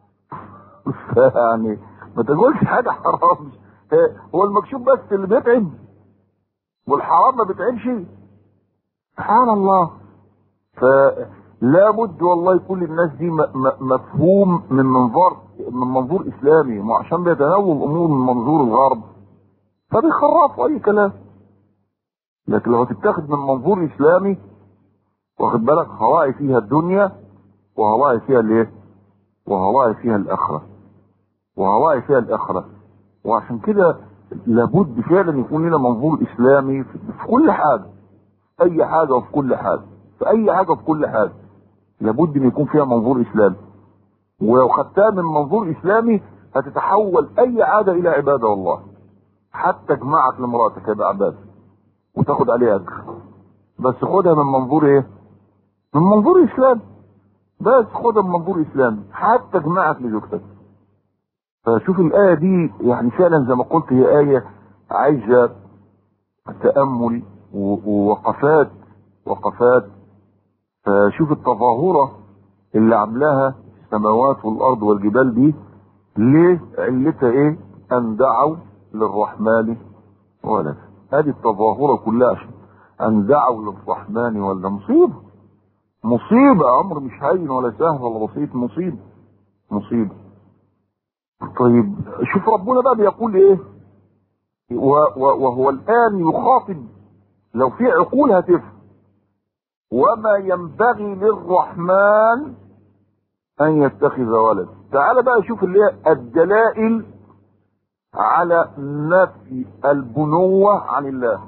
يعني ما تاكلش حاجه حرام هو المكشوف بس اللي بيتعب والحرام ما بيتعبش سبحان الله فلا بد والله كل الناس دي مفهوم من منظور من منظور اسلامي ما عشان بيتناولوا الامور من منظور الغرب فبيخرفوا اي كلام لكن لو تتاخد من منظور اسلامي واخد بالك هواعي فيها الدنيا وهواعي فيها الايه وهواعي فيها الاخره وهواعي فيها الاخره وعشان كده لابد فعلا يكون لنا منظور اسلامي في كل حاجه اي حاجه وفي كل حاجه في اي حاجه وفي كل حاجه لابد ان يكون فيها منظور اسلامي ولو خدتها من منظور اسلامي هتتحول اي عاده الى عباده والله حتى جماعك لمراتك يبقى عباده وتاخد عليه اجر بس خدها من منظور ايه من منظور اسلامي بس خدها من منظور اسلامي حتى جماعك لزوجتك فشوف الآية دي يعني فعلا زي ما قلت هي آية عايزة تأمل ووقفات وقفات فشوف التظاهرة اللي عاملاها السماوات والأرض والجبال دي ليه علتها ايه أن دعوا للرحمن ولدا هذه التظاهرة كلها عشان أن دعوا للرحمن ولدا مصيبة مصيبة أمر مش هين ولا سهل ولا بسيط مصيبة مصيبة طيب شوف ربنا بقى بيقول ايه وهو الان يخاطب لو في عقول هتفهم وما ينبغي للرحمن ان يتخذ ولد تعال بقى شوف اللي هي الدلائل على نفي البنوة عن الله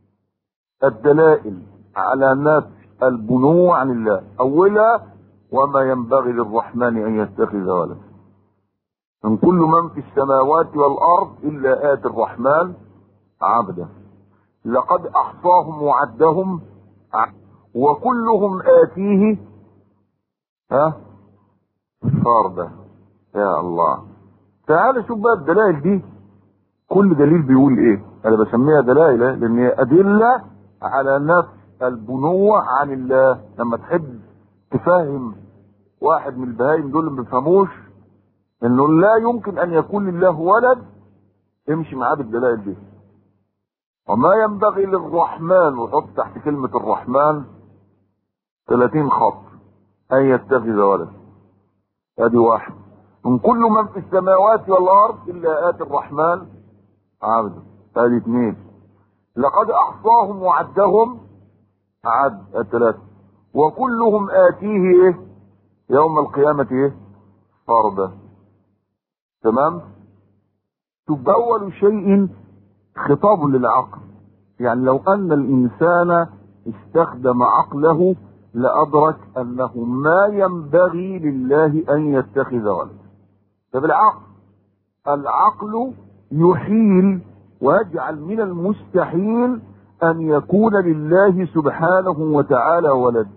الدلائل على نفي البنوة عن الله اولها وما ينبغي للرحمن ان يتخذ ولد من كل من في السماوات والارض الا اتي الرحمن عبدا لقد احصاهم وعدهم وكلهم اتيه ها فردا يا الله تعال شوف بقى الدلائل دي كل دليل بيقول ايه انا بسميها دلائل لان هي ادله على نفس البنوة عن الله لما تحب تفهم واحد من البهايم دول اللي ما بيفهموش انه لا يمكن ان يكون لله ولد امشي معاه بالدلائل دي وما ينبغي للرحمن وحط تحت كلمة الرحمن 30 خط ان يتخذ ولد ادي واحد من كل من في السماوات والارض الا اتي الرحمن عبدا ادي اثنين لقد احصاهم وعدهم عد الثلاثة وكلهم اتيه ايه يوم القيامة ايه فردا تمام تبول شيء خطاب للعقل يعني لو ان الانسان استخدم عقله لادرك انه ما ينبغي لله ان يتخذ ولد ده بالعقل العقل يحيل ويجعل من المستحيل ان يكون لله سبحانه وتعالى ولد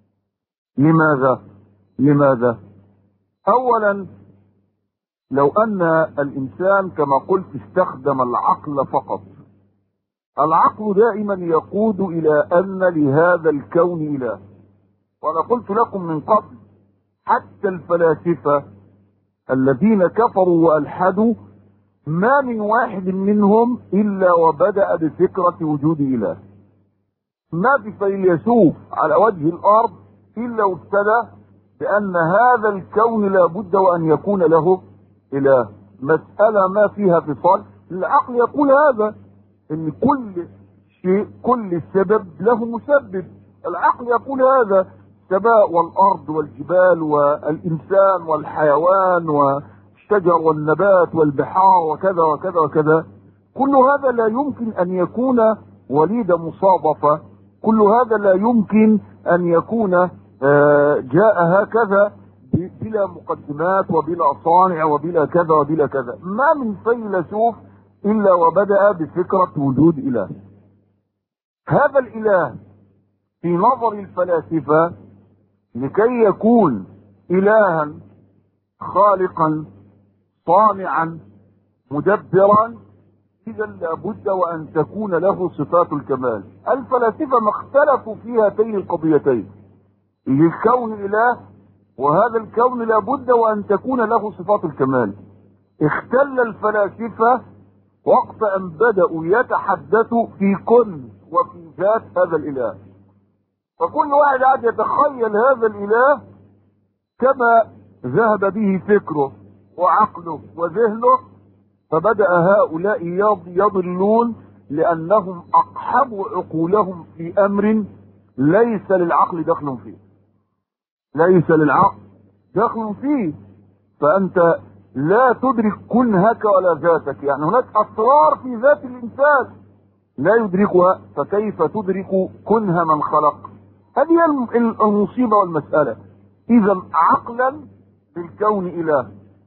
لماذا لماذا اولا لو ان الانسان كما قلت استخدم العقل فقط العقل دائما يقود الى ان لهذا الكون اله وانا قلت لكم من قبل حتى الفلاسفة الذين كفروا والحدوا ما من واحد منهم الا وبدأ بفكرة وجود اله ما في فيلسوف على وجه الارض الا وابتدى بان هذا الكون لا بد وان يكون له اله مسألة ما فيها فصال العقل يقول هذا ان كل شيء كل سبب له مسبب العقل يقول هذا السماء والارض والجبال والانسان والحيوان والشجر والنبات والبحار وكذا وكذا وكذا كل هذا لا يمكن ان يكون وليد مصادفة كل هذا لا يمكن ان يكون جاء هكذا بلا مقدمات وبلا صانع وبلا كذا وبلا كذا ما من فيلسوف الا وبدأ بفكرة وجود اله هذا الاله في نظر الفلاسفة لكي يكون الها خالقا صانعا مدبرا اذا لابد وان تكون له صفات الكمال الفلاسفة ما اختلفوا في هاتين القضيتين للكون اله وهذا الكون لابد وان تكون له صفات الكمال اختل الفلاسفة وقت ان بدأوا يتحدثوا في كن وفي ذات هذا الاله فكل واحد قاعد يتخيل هذا الاله كما ذهب به فكره وعقله وذهنه فبدأ هؤلاء يضلون لانهم اقحموا عقولهم في امر ليس للعقل دخل فيه ليس للعقل دخل فيه فانت لا تدرك كنهك ولا ذاتك يعني هناك اسرار في ذات الانسان لا يدركها فكيف تدرك كنه من خلق هذه المصيبة والمسألة اذا عقلا للكون اله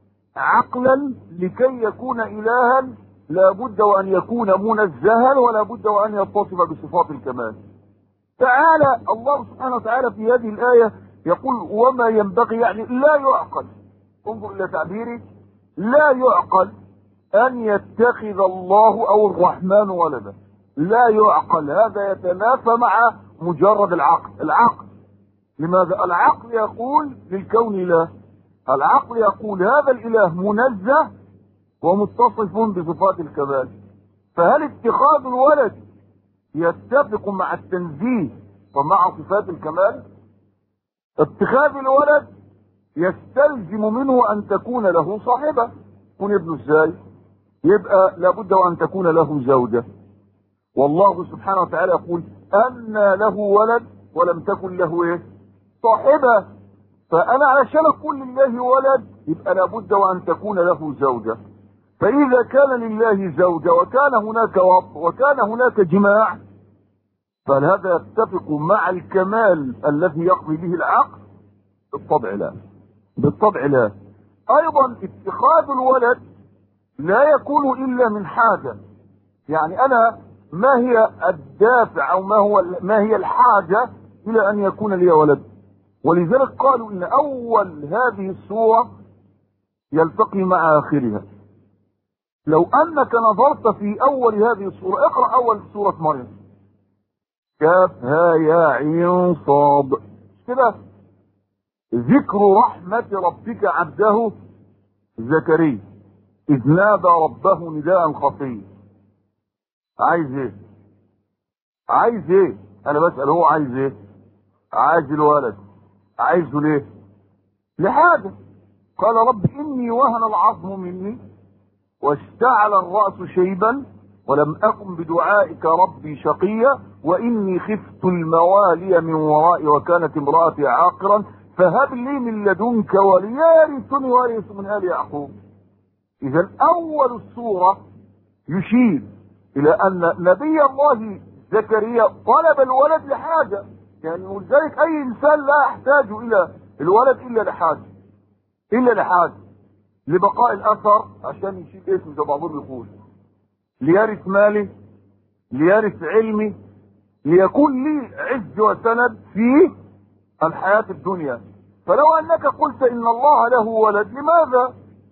عقلا لكي يكون الها لابد وان يكون منزها ولا بد وان يتصف بصفات الكمال تعالى الله سبحانه وتعالى في هذه الآية يقول وما ينبغي يعني لا يعقل انظر الى تعبيري لا يعقل ان يتخذ الله او الرحمن ولدا لا يعقل هذا يتنافى مع مجرد العقل العقل لماذا العقل يقول للكون اله العقل يقول هذا الاله منزه ومتصف بصفات الكمال فهل اتخاذ الولد يتفق مع التنزيه ومع صفات الكمال اتخاذ الولد يستلزم منه ان تكون له صاحبة يكون ابنه ازاي يبقى لابد وان تكون له زوجة والله سبحانه وتعالى يقول ان له ولد ولم تكن له ايه صاحبة فانا علشان اقول لله ولد يبقى لابد وان تكون له زوجة فاذا كان لله زوجة وكان هناك وط وكان هناك جماع فهذا يتفق مع الكمال الذي يقضي به العقل بالطبع لا بالطبع لا ايضا اتخاذ الولد لا يكون الا من حاجة يعني انا ما هي الدافع او ما هو ما هي الحاجة الى ان يكون لي ولد ولذلك قالوا ان اول هذه السورة يلتقي مع اخرها لو انك نظرت في اول هذه السورة اقرأ اول سورة مريم كاف ها يا عين صاد كده ذكر رحمة ربك عبده زكريا إذ نادى ربه نداء خفيا عايز ايه عايز ايه انا بسأل هو عايز ايه عايز الولد عايزه ليه لحاجة قال رب اني وهن العظم مني واشتعل الرأس شيبا ولم أكن بدعائك ربي شقيا وإني خفت الموالي من ورائي وكانت امرأتي عاقرا فهب لي من لدنك وليرثني وارث من آل يعقوب إذا أول السورة يشير إلى أن نبي الله زكريا طلب الولد لحاجة يعني ولذلك أي إنسان لا يحتاج إلى الولد إلا لحاجة إلا لحاجة لبقاء الأثر عشان يشيل اسم زي بعضهم يقول ليرث مالي ليرث علمي ليكون لي عز وسند في الحياة الدنيا فلو انك قلت ان الله له ولد لماذا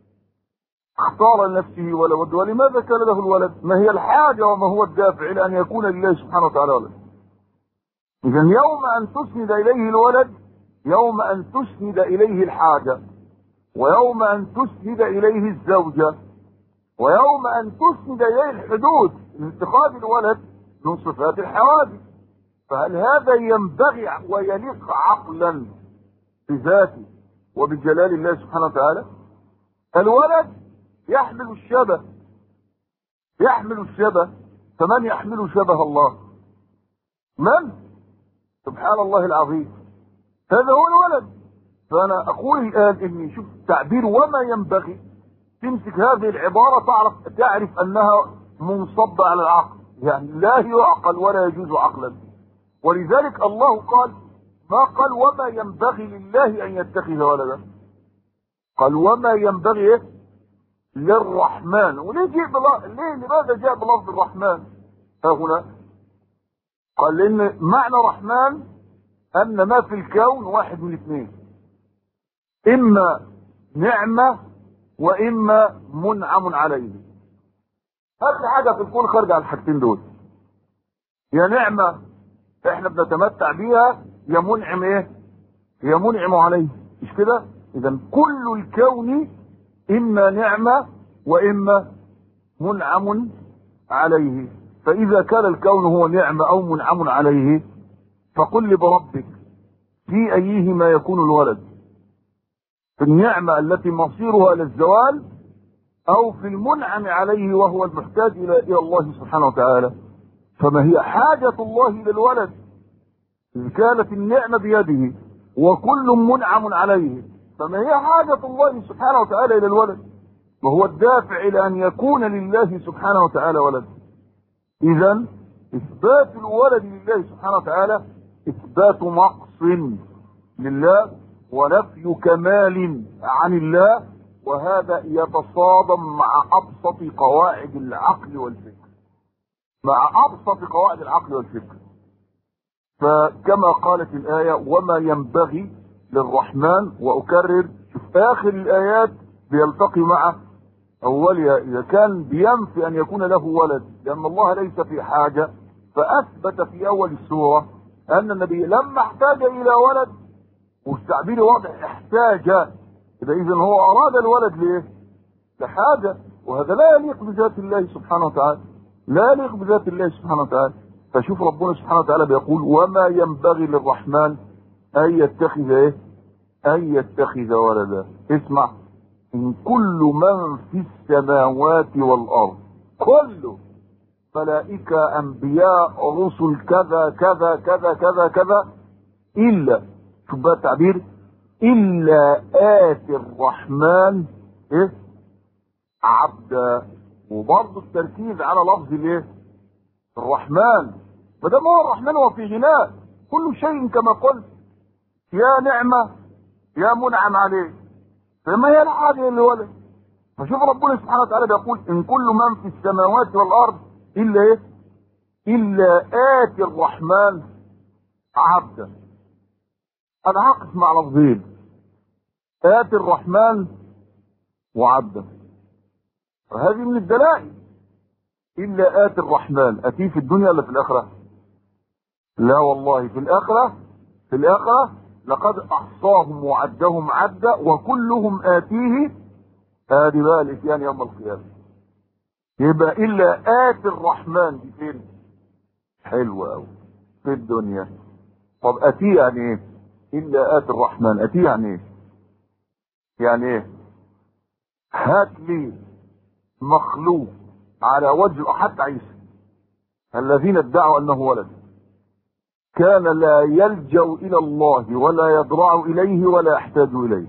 اختار لنفسه ولد ولماذا كان له الولد ما هي الحاجة وما هو الدافع الى ان يكون لله سبحانه وتعالى ولد اذا يوم ان تسند اليه الولد يوم ان تسند اليه الحاجة ويوم ان تسند اليه الزوجة ويوم ان تسند اليه الحدود لاتخاذ الولد من صفات الحوادث فهل هذا ينبغي ويليق عقلا بذاته وبجلال الله سبحانه وتعالى الولد يحمل الشبه يحمل الشبه فمن يحمل شبه الله من سبحان الله العظيم هذا هو الولد فانا اقول الان اني شوف تعبير وما ينبغي تمسك هذه العبارة تعرف تعرف انها منصبة على العقل يعني لا يعقل ولا يجوز عقلا ولذلك الله قال ما قال وما ينبغي لله ان يتخذ ولدا قال وما ينبغي إيه؟ للرحمن وليه جاء بلا... ليه لماذا جاء بلفظ الرحمن ها هنا قال لان معنى رحمن ان ما في الكون واحد من اثنين اما نعمة واما منعم عليه هات حاجة في الكون خارجة عن الحاجتين دول يا نعمة احنا بنتمتع بيها يا منعم ايه يا منعم عليه مش كده اذا كل الكون اما نعمة واما منعم عليه فاذا كان الكون هو نعمة او منعم عليه فقل لي بربك في ايهما يكون الولد في النعمة التي مصيرها الى الزوال او في المنعم عليه وهو المحتاج الى الى الله سبحانه وتعالى فما هي حاجة الله الى الولد إذ كانت النعمة بيده وكل منعم عليه فما هي حاجة الله سبحانه وتعالى إلى الولد وهو الدافع إلى أن يكون لله سبحانه وتعالى ولد إذا إثبات الولد لله سبحانه وتعالى إثبات نقص لله ونفي كمال عن الله وهذا يتصادم مع أبسط قواعد العقل والفكر مع أبسط قواعد العقل والفكر فكما قالت الآية وما ينبغي للرحمن وأكرر في آخر الآيات بيلتقي مع أولها إذا كان بينفي أن يكون له ولد لأن الله ليس في حاجة فأثبت في أول السورة أن النبي لما احتاج إلى ولد والتعبير واضح احتاج إذا إذا هو أراد الولد ليه؟ لحاجة وهذا لا يليق بذات الله سبحانه وتعالى لا يليق بذات الله سبحانه وتعالى فشوف ربنا سبحانه وتعالى بيقول وما ينبغي للرحمن ان يتخذ ايه ان يتخذ ولدا اسمع ان كل من في السماوات والارض كله ملائكة انبياء رسل كذا كذا كذا كذا كذا الا شوف بقى التعبير الا اتي الرحمن ايه عبدا وبرضه التركيز على لفظ الايه الرحمن ما دام هو الرحمن هو في غناء كل شيء كما قلت يا نعمة يا منعم عليه فما هي الحاجة للولد فشوف ربنا سبحانه وتعالى بيقول ان كل من في السماوات والارض الا ايه الا اتي الرحمن عبدا انا هقف مع لفظين اتي الرحمن وعبدا فهذه من الدلائل الا اتي الرحمن اتيه في الدنيا ولا في الاخره لا والله في الاخره في الاخره لقد احصاهم وعدهم عدا وكلهم اتيه ادي بقى الاتيان يوم القيامه يبقى الا اتي الرحمن دي فين حلوه قوي في الدنيا طب اتيه يعني ايه الا اتي الرحمن اتيه يعني ايه يعني ايه هات لي مخلوق على وجه حتى عيسى الذين ادعوا انه ولد كان لا يلجا الى الله ولا يضرع اليه ولا يحتاج اليه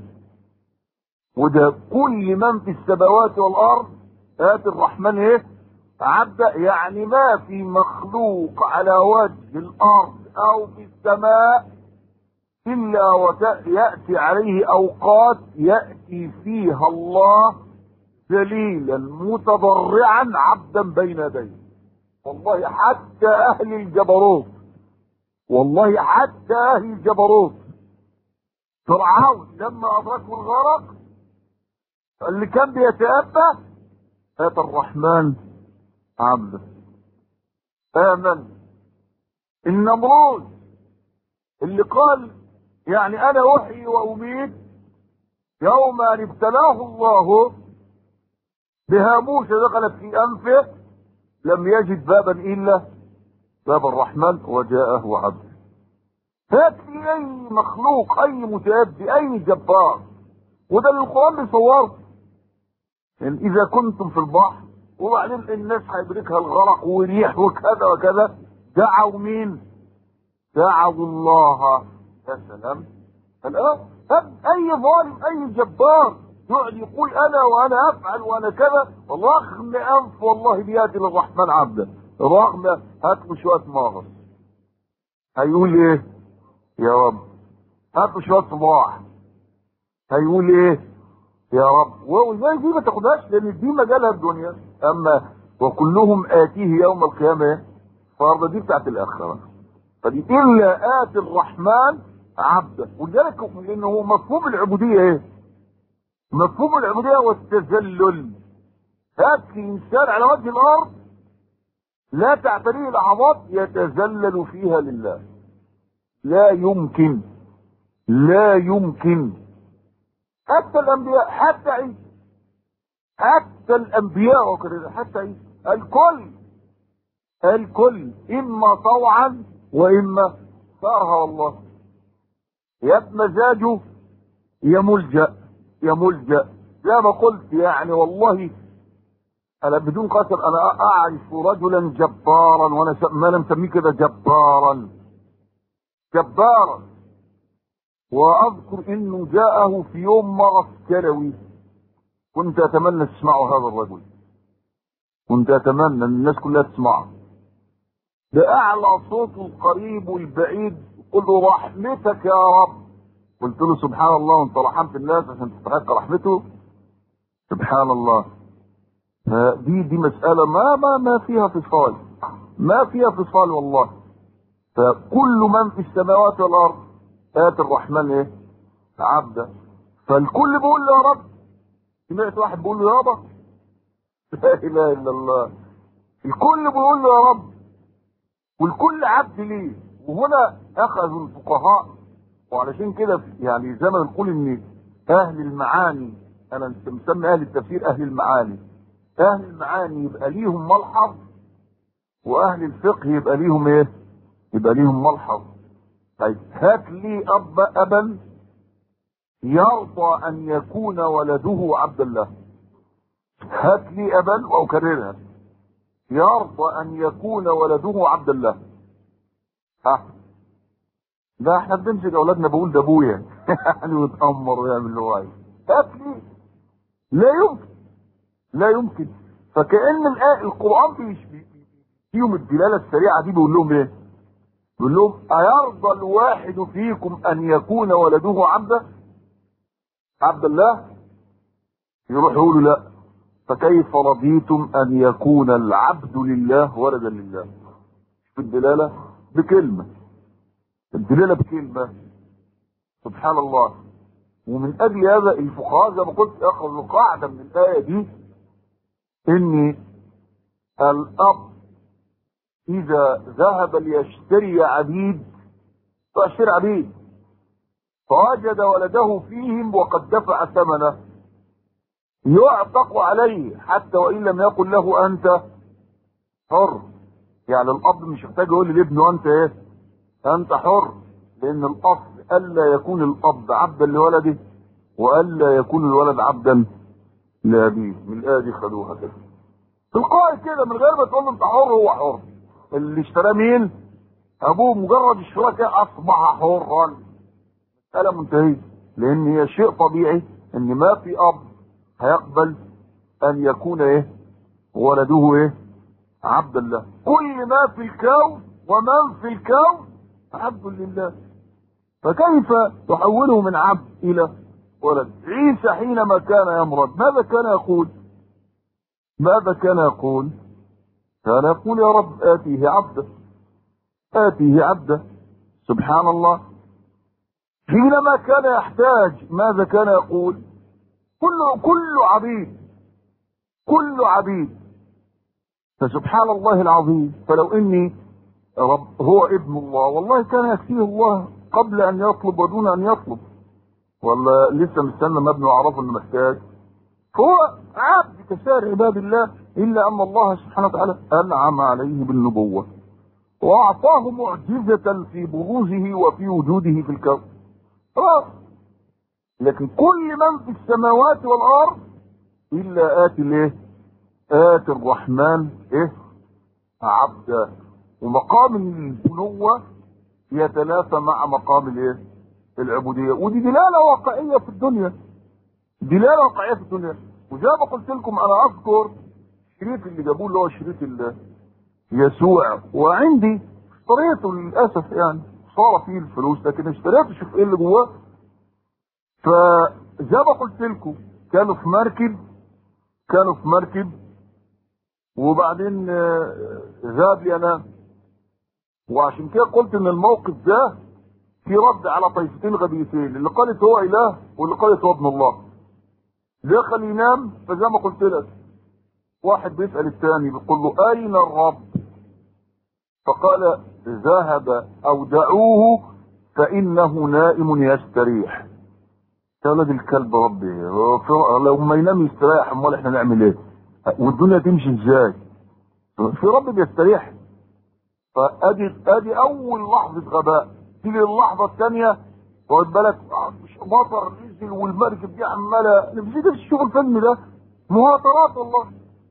وده كل من في السماوات والارض اتي الرحمن ايه عبد يعني ما في مخلوق على وجه الارض او في السماء الا وياتي عليه اوقات ياتي فيها الله ذليلا متضرعا عبدا بين يديه والله حتى اهل الجبروت والله حتى اهل الجبروت فرعون لما ادركه الغرق اللي كان بيتأبى اتى الرحمن عبدا امن النمرود اللي قال يعني انا احيي واميت يوم ان ابتلاه الله بهاموس دخلت في انفه لم يجد بابا الا باب الرحمن وجاءه عبده هات لي اي مخلوق اي متأدي اي جبار وده اللي القران بيصوره يعني اذا كنتم في البحر وبعدين الناس هيدركها الغرق وريح وكذا وكذا دعوا مين دعوا الله يا سلام الان اي ظالم اي جبار يقعد يقول انا وانا افعل وانا كذا رغم انف والله بياتي للرحمن عبدا رغم هات له شويه مغص هيقول ايه يا رب هات له شويه صباح هيقول ايه يا رب وزي دي ما تاخدهاش لان دي مجالها الدنيا اما وكلهم اتيه يوم القيامه فرض دي بتاعت الاخره فدي الا اتي الرحمن عبدا ولذلك لان هو مفهوم العبوديه ايه؟ مفهوم العبوديه هو التذلل هات انسان على وجه الارض لا تعتريه لحظات يتذلل فيها لله لا يمكن لا يمكن حتى الانبياء حتى عيسى حتى الانبياء وكذا حتى عيسى الكل الكل اما طوعا واما كرها والله يا مزاجه يا ملجا يا ملجا زي ما قلت يعني والله انا بدون قسم انا اعرف رجلا جبارا وانا ما انا مسميه كده جبارا جبارا واذكر انه جاءه في يوم مرض كلوي كنت اتمنى تسمعوا هذا الرجل كنت اتمنى ان الناس كلها تسمعه باعلى صوته القريب والبعيد قل له رحمتك يا رب قلت له سبحان الله وانت رحمت الناس عشان تستحق رحمته سبحان الله دي دي مسألة ما ما ما فيها فصال ما فيها فصال والله فكل من في السماوات والأرض آت الرحمن ايه عبدا فالكل بيقول له يا رب سمعت واحد بيقول له يابا لا اله الا الله الكل بيقول له يا رب والكل عبد ليه وهنا اخذوا الفقهاء وعلشان كده يعني زي ما نقول ان اهل المعاني انا مسمي اهل التفسير اهل المعاني اهل المعاني يبقى ليهم ملحظ واهل الفقه يبقى ليهم ايه يبقى ليهم ملحظ طيب هات لي اب ابا يرضى ان يكون ولده عبد الله هات لي ابا واكررها يرضى ان يكون ولده عبد الله ها لا احنا بنمسك اولادنا بقول ده ابويا يعني ويتامر ويعمل اللي هو عايزه هات لي لا يمكن لا يمكن فكأن الآية القرآن في فيهم الدلالة السريعة دي بيقول لهم ايه؟ بيقول لهم أيرضى الواحد فيكم أن يكون ولده عبدا؟ عبد الله؟ يروح يقولوا لا فكيف رضيتم أن يكون العبد لله ولدا لله؟ في الدلالة بكلمة الدلالة بكلمة سبحان الله ومن أجل هذا الفقهاء زي ما قلت أخذوا قاعدة من الآية دي ان الاب اذا ذهب ليشتري عبيد فاشتري عبيد فوجد ولده فيهم وقد دفع ثمنه يعتق عليه حتى وان لم يقل له انت حر يعني الاب مش محتاج يقول لابنه انت ايه انت حر لان الاصل الا يكون الاب عبدا لولده والا يكون الولد عبدا لأبيه من الآية دي خدوها كده تلقائي كده من غير ما تقول له انت حر هو حر اللي اشتراه مين؟ ابوه مجرد اشتراه كده اصبح حرا مسألة منتهية لان هي شيء طبيعي ان ما في اب هيقبل ان يكون ايه؟ ولده ايه؟ عبد الله كل ما في الكون ومن في الكون عبد لله فكيف تحوله من عبد الى ولد عيسى حينما كان يمرض ماذا كان يقول ماذا كان يقول كان يقول يا رب آتيه عبدا آتيه عبدا سبحان الله حينما كان يحتاج ماذا كان يقول كل كل عبيد كل عبيد فسبحان الله العظيم فلو اني رب هو ابن الله والله كان يكفيه الله قبل ان يطلب ودون ان يطلب ولا لسه مستنى مبني وعرفه انه محتاج هو عبد كسائر عباد الله الا ان الله سبحانه وتعالى انعم عليه بالنبوه واعطاه معجزه في بروزه وفي وجوده في الكون خلاص لكن كل من في السماوات والارض الا اتي الايه اتي الرحمن ايه عبدا ومقام البنوه يتلافى مع مقام الايه العبوديه ودي دلاله واقعيه في الدنيا دلاله واقعيه في الدنيا وزي ما قلت لكم انا اذكر الشريط اللي جابوه اللي هو شريط ال- يسوع وعندي اشتريته للاسف يعني صار فيه الفلوس لكن اشتريته شوف ايه اللي جواه فزي ما قلت لكم كانوا في مركب كانوا في مركب وبعدين آه، ذهب لينام وعشان كده قلت ان الموقف ده في رد على طائفتين غبيتين اللي قالت هو اله واللي قالت هو ابن الله دخل ينام فزي ما قلت لك واحد بيسال الثاني بيقول له اين الرب فقال ذهب او دعوه فانه نائم يستريح يا ولد الكلب ربي هو في- لو ما ينام يستريح امال احنا نعمل ايه والدنيا تمشي ازاي في رب بيستريح فادي ادي اول لحظه غباء تيجي اللحظه الثانيه واخد بالك آه، مش مطر نزل والمركب دي عماله نسيت تشوف الفيلم ده مهاترات والله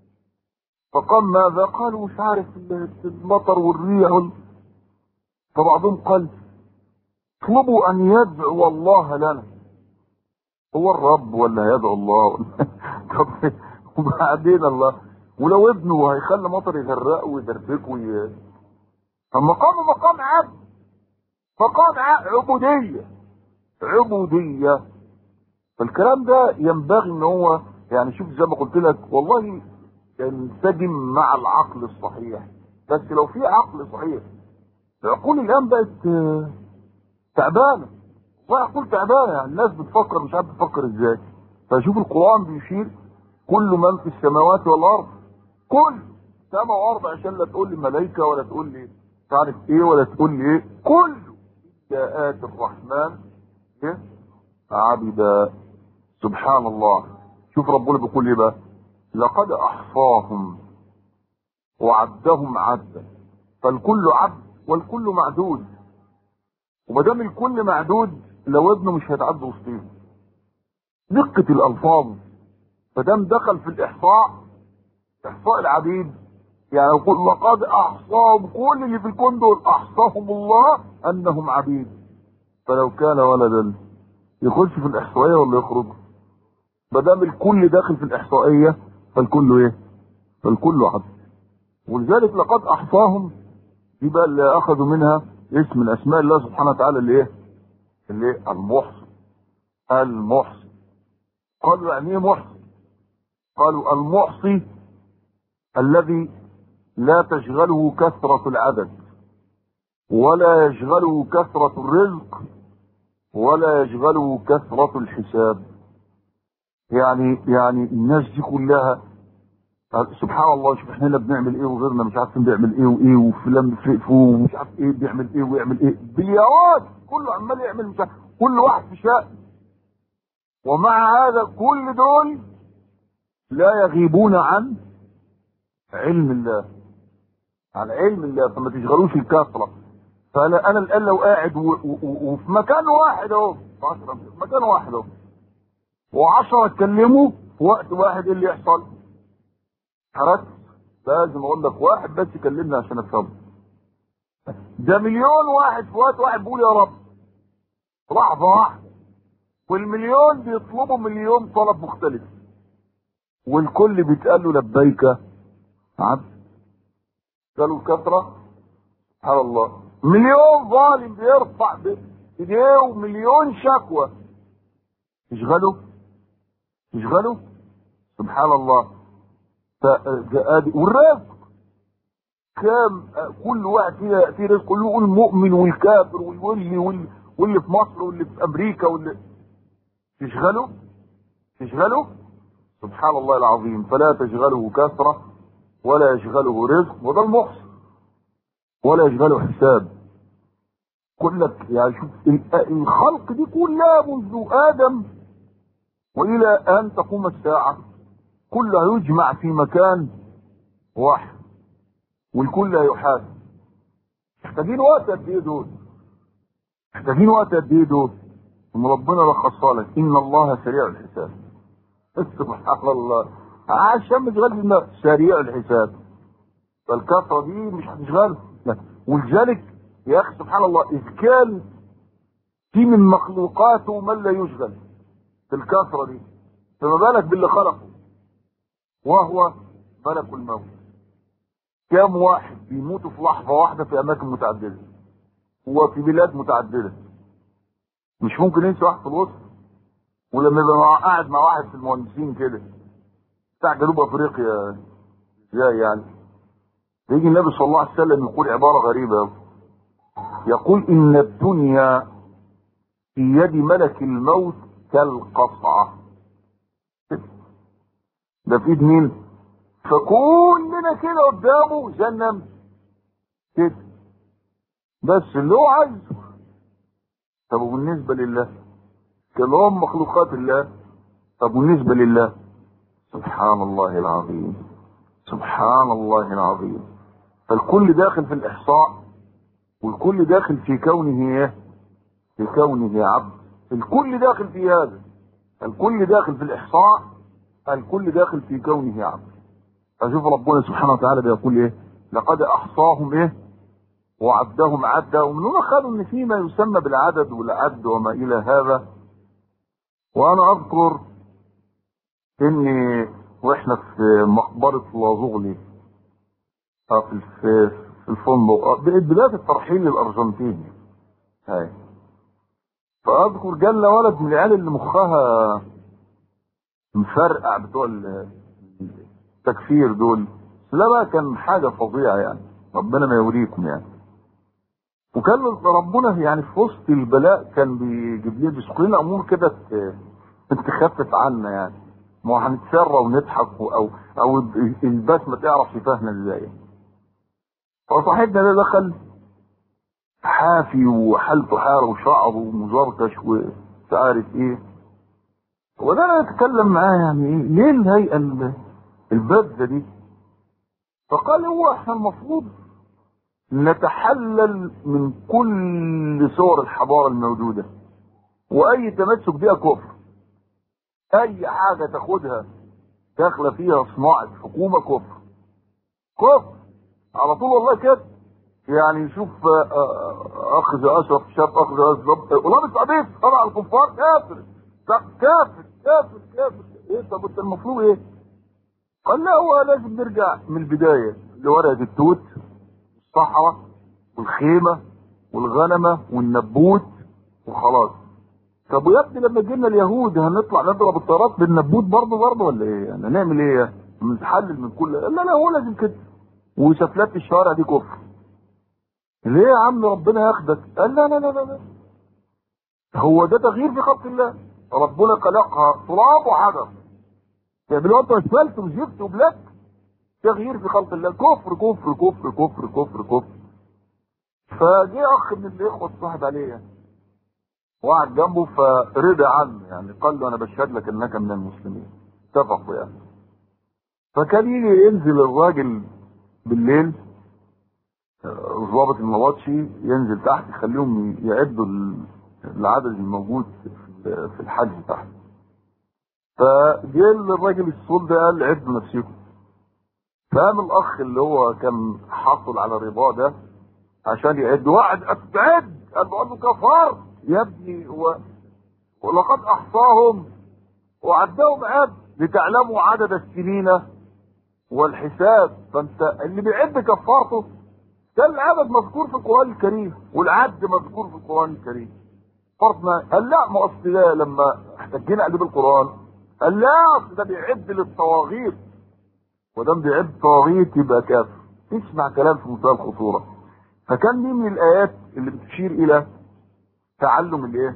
فقام ماذا قالوا مش عارف المطر والريح وال... فبعضهم قال اطلبوا ان يدعو الله لنا هو الرب ولا يدعو الله طب وبعدين الله ولو ابنه هيخلي مطر يغرقه ويدربكه وي... فمقام مقام عبد مقام ع- عبودية عبودية فالكلام ده ينبغي ان هو يعني شوف زي ما قلت لك والله ينسجم مع العقل الصحيح بس لو في عقل صحيح العقول الان بقت آه، تعبانه والله عقول تعبانه يعني الناس بتفكر مش عارف تفكر ازاي فشوف القران بيشير كل من في السماوات والارض كل سماء وارض عشان لا تقول لي ملائكه ولا تقول لي مش عارف ايه ولا تقول لي ايه كله جاءات الرحمن ايه عبدا سبحان الله شوف ربنا بيقول ايه بقى لقد احصاهم وعدهم عدا فالكل عبد والكل معدود وما دام الكل معدود لو ابنه مش هيتعدى وسطهم دقة الألفاظ فدام دخل في الإحصاء إحصاء العبيد يعني يقول لقد أحصاهم كل اللي في الكون دول أحصاهم الله أنهم عبيد فلو كان ولدا يخش في الإحصائية ولا يخرج ما دام الكل داخل في الإحصائية فالكل إيه؟ فالكل عبد ولذلك لقد أحصاهم دي بقى اللي أخذوا منها اسم من أسماء الله سبحانه وتعالى اللي إيه؟ اللي إيه؟ المحصن المحصن قالوا يعني إيه محصن؟ قالوا المحصي الذي لا تشغله كثرة العدد ولا يشغله كثرة الرزق ولا يشغله كثرة الحساب يعني يعني الناس دي كلها سبحان الله شوف احنا هنا بنعمل ايه وغيرنا مش عارفين بيعمل ايه وايه وفلان فوق ومش عارف ايه بيعمل ايه ويعمل ايه بليارات كله عمال يعمل مش عارف كل واحد في شأن ومع هذا كل دول لا يغيبون عن علم الله عن علم الله فما تشغلوش الكثرة فانا انا الان لو قاعد و- و- و- وفي مكان واحد اهو في عشرة- في مكان واحد اهو وعشرة اتكلموا في وقت واحد ايه اللي يحصل؟ حركت لازم اقول لك واحد بس يكلمني عشان افهمه ده مليون واحد في وقت واحد بيقول يا رب لحظة واحدة والمليون بيطلبوا مليون طلب مختلف والكل بيتقال له لبيك عبد قالوا الكثرة سبحان الله مليون ظالم بيرفع بايديه مليون شكوى يشغله يشغله سبحان الله ف- والرزق كام كل واحد فينا في رزق كله يقول المؤمن والكافر واللي واللي واللي في مصر واللي في امريكا واللي تشغله تشغله سبحان الله العظيم فلا تشغله كثرة ولا يشغله رزق وده المحسن ولا يشغله حساب يقول لك يعني شوف الخلق دي كلها منذ ادم والى ان تقوم الساعه كلها يجمع في مكان واحد والكل هيحاسب محتاجين وقت قد ايه دول محتاجين وقت قد ايه دول ثم ربنا لخصها لك ان الله سريع الحساب سبحان الله عشان مشغل بالنا سريع الحساب فالكثره دي مش هتشغله ولذلك يا اخي سبحان الله اذ كان في من مخلوقاته من لا يشغل في الكثره دي فما بالك باللي خلقه وهو ملك الموت كم واحد بيموتوا في لحظه واحده في اماكن متعدده وفي بلاد متعدده مش ممكن ينسى واحد في الوسط ولما يبقى قاعد مع واحد في المهندسين كده بتاع جنوب افريقيا ازاي يعني يجي النبي صلى الله عليه وسلم يقول عباره غريبه يقول ان الدنيا في يد ملك الموت كالقصعه ده في ايد مين فكلنا كده قدامه جنم كده بس اللي هو عايزه طب وبالنسبة لله كلهم مخلوقات الله طب بالنسبة لله سبحان الله العظيم سبحان الله العظيم فالكل داخل في الإحصاء والكل داخل في كونه ايه في كونه عبد الكل داخل في هذا الكل داخل في الإحصاء الكل داخل في كونه عبد أشوف ربنا سبحانه وتعالى بيقول ايه لقد أحصاهم ايه وعدهم عدا ومن هنا خدوا ان فيما يسمى بالعدد والعد وما الى هذا وانا اذكر اني واحنا في مقبرة لازغلي في في الفندق بداية الترحيل للارجنتين هاي فاذكر جالنا ولد من العيال اللي مخها مفرقع بتوع التكفير دول لا بقى كان حاجة فظيعة يعني ربنا ما يوريكم يعني وكان ربنا يعني في وسط البلاء كان بيجيب لنا بيسوق لنا امور كده تخفف عنا يعني ما هو هنتسرى ونضحك او او البسمه تعرف شفاهنا ازاي فصاحبنا ده دخل حافي وحالته حاره وشعره ومزركش ومش عارف ايه وده يتكلم معاه يعني ايه ليه الهيئه البذه دي فقال هو احنا المفروض نتحلل من كل صور الحضارة الموجودة وأي تمسك بها كفر أي حاجة تاخدها داخلة فيها صناعة حكومة كفر كفر على طول والله كده يعني شوف أخذ أشرف شاب أخذ أشرف ولابس قميص طبعا الكفار كافر كافر كافر كافر إيه طب أنت المفروض إيه؟ قال لا هو لازم نرجع من البداية لورقة التوت الصحراء والخيمة والغنمة والنبوت وخلاص طب ويا ابني لما جينا اليهود هنطلع نضرب الطيارات بالنبوت برضه برضه ولا ايه؟ يعني هنعمل ايه؟ نتحلل من كل لا لا هو لازم كده وشفلات الشوارع دي كفر ليه يا عم ربنا ياخدك؟ قال لا لا لا لا هو ده تغيير في خلق الله ربنا خلقها تراب وحجر تعملوا انتوا اسفلت وزفت وبلاك تغيير في خلق الله كفر كفر كفر كفر كفر كفر فجه اخ من الاخوه اتصاحب عليه يعني وقعد جنبه فرضى عنه يعني قال له انا بشهد لك انك من المسلمين اتفقوا يعني فكان يجي ينزل الراجل بالليل ضابط النواطشي ينزل تحت يخليهم يعدوا العدد الموجود في الحجز تحت فجه الراجل الصول ده قال عدوا نفسكم فقام الاخ اللي هو كان حاصل على رضاه ده عشان يعد وقعد اتعد قال له كفار يا ابني هو ولقد احصاهم وعدهم عد لتعلموا عدد السنين والحساب فانت اللي بيعد كفارته ده العدد مذكور في القران الكريم والعد مذكور في القران الكريم فرضنا قال لا ما اصل ده لما احتجينا عليه بالقران قال لا اصل ده بيعد للطواغيت ودام بيعد طواغيت يبقى كافر اسمع كلام في منتهى الخطوره فكان دي من الايات اللي بتشير الى تعلم الايه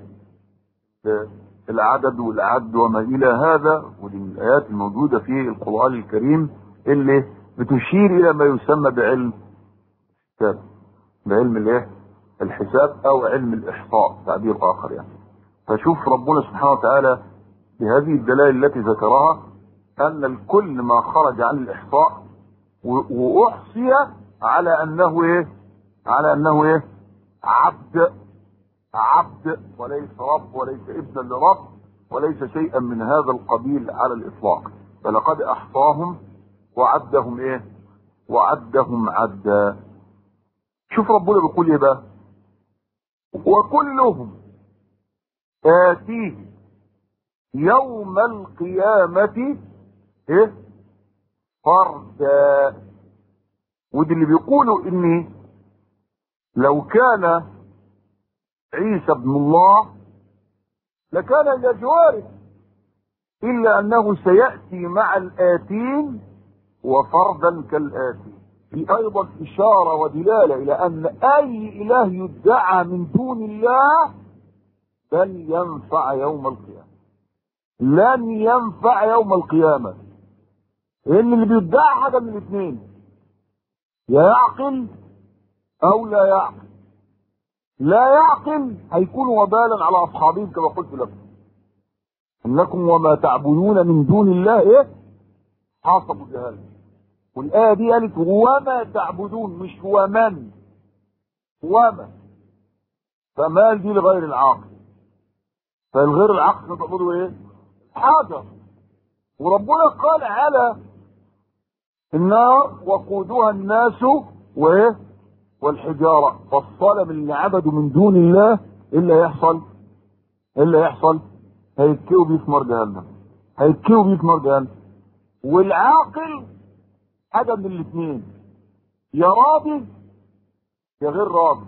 العدد والعد وما الى هذا ودي من الايات الموجوده في القران الكريم اللي بتشير الى ما يسمى بعلم الكتاب بعلم الايه الحساب او علم الاحصاء تعبير اخر يعني فشوف ربنا سبحانه وتعالى بهذه الدلائل التي ذكرها ان الكل ما خرج عن الاحصاء و- واحصي على انه ايه على انه ايه عبد عبد وليس رب وليس ابنا لرب وليس شيئا من هذا القبيل على الاطلاق فلقد احصاهم وعدهم ايه وعدهم عدا شوف ربنا بيقول ايه بقى وكلهم آتيه يوم القيامة ايه فردا ودي اللي بيقولوا ان لو كان عيسى ابن الله لكان الجوارح الا انه سيأتي مع الآتين وفردا كالآتي في ايضا اشارة ودلالة الى ان اي اله يدعى من دون الله لن ينفع يوم القيامة لن ينفع يوم القيامة لان اللي بيدعى حاجة من الاثنين يا يعقل او لا يعقل لا يعقل هيكون وبالا على اصحابهم كما قلت لكم انكم وما تعبدون من دون الله ايه حاصبوا جهنم والايه دي قالت وما تعبدون مش ومن وما فمال دي لغير العاقل فالغير العاقل تعبدوا ايه حجر وربنا قال على النار وقودها الناس وايه والحجارة فصل من اللي عبدوا من دون الله الا يحصل الا يحصل هيتكيوا بيه في نار جهنم هيتكيوا بيه في نار جهنم والعاقل حاجه من الاثنين يا راضي يا غير راضي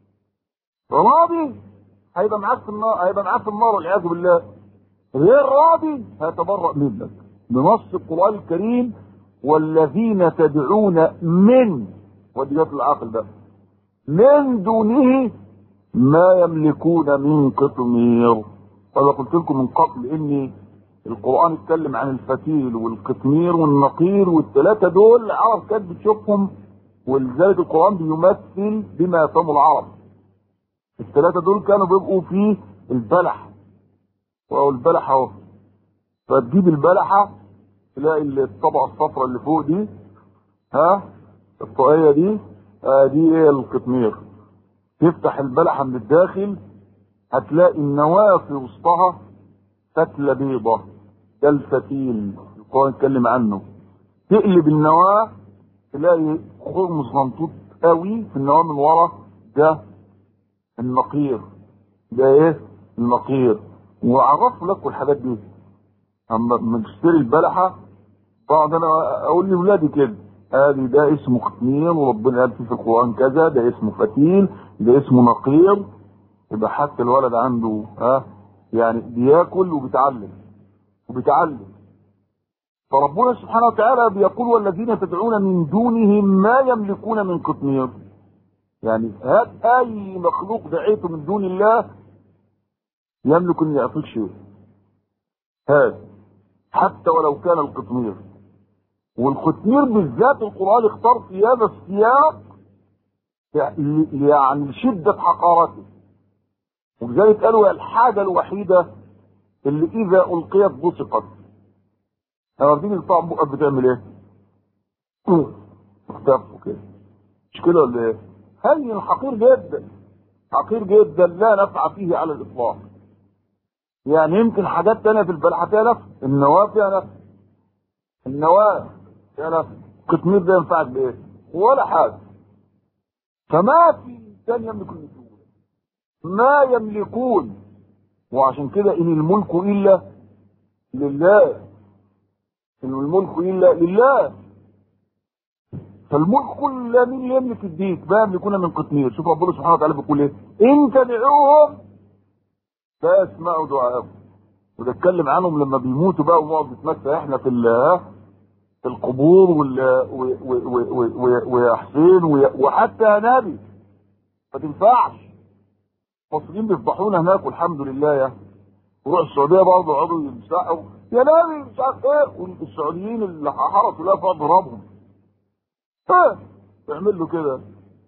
راضي هيبقى معاك في النار هيبقى معاك في النار والعياذ بالله غير راضي هيتبرأ منك بنص القرآن الكريم والذين تدعون من وديات العاقل ده من دونه ما يملكون من قطمير ولا قلت لكم من قبل ان القرآن اتكلم عن الفتيل والقطمير والنقير والثلاثة دول العرب كانت بتشوفهم ولذلك القرآن بيمثل بما يفهمه العرب الثلاثة دول كانوا بيبقوا في البلح وهو البلح اهو فتجيب البلحة تلاقي الطبقة الصفراء اللي فوق دي ها الطاقية دي آه دي ايه القطمير تفتح البلحة من الداخل هتلاقي النواة في وسطها فتلة بيضة ده الفتيل القرآن اتكلم عنه تقلب النواة تلاقي خرم صنطوط قوي في النواة من ورا ده النقير ده ايه النقير وعرفوا لكم الحاجات دي اما لما تشتري البلحة بعض انا اقول لاولادي كده ادي ده اسمه قطمير وربنا قال فيه في القرآن كذا ده اسمه فتيل ده اسمه نقير يبقى حتى الولد عنده ها يعني بياكل وبيتعلم وبيتعلم فربنا سبحانه وتعالى بيقول والذين تدعون من دونهم ما يملكون من قطمير يعني هات اي مخلوق دعيته من دون الله يملك ان يعطيك شيء هات حتى ولو كان القطمير والقطمير بالذات القرآن اختار في هذا السياق يعني شدة حقارته ولذلك قالوا الحاجة الوحيدة اللي إذا ألقيت بصقت لما بتيجي تقطع بقك بتعمل إيه؟ تختفوا كده مش كده ولا إيه؟ هين حقير جدا حقير جدا لا نفع فيه على الإطلاق يعني يمكن حاجات تانية في البلحة فيها نفع النواة فيها نفع النواة فيها نفع القطمير ده ينفعك بإيه؟ ولا حاجة فما في إنسان يملك النجوم ما يملكون وعشان كده ان الملك الا لله ان الملك الا لله فالملك كل مين يملك الديك ما يملكون من قطمير شوف ربنا سبحانه وتعالى بيقول ايه ان تدعوهم لا يسمعوا دعاءهم وده اتكلم عنهم لما بيموتوا بقى ونقعد نتمسى احنا في في القبور ويا حسين وحتى يا نبي ما تنفعش المصريين بيفضحونا هناك والحمد لله يا وروح السعوديه برضه يقعدوا يمسحوا يا نبي مش عارف ايه والسعوديين اللي حرسوا لا فوق ضربهم ايه يعمل له كده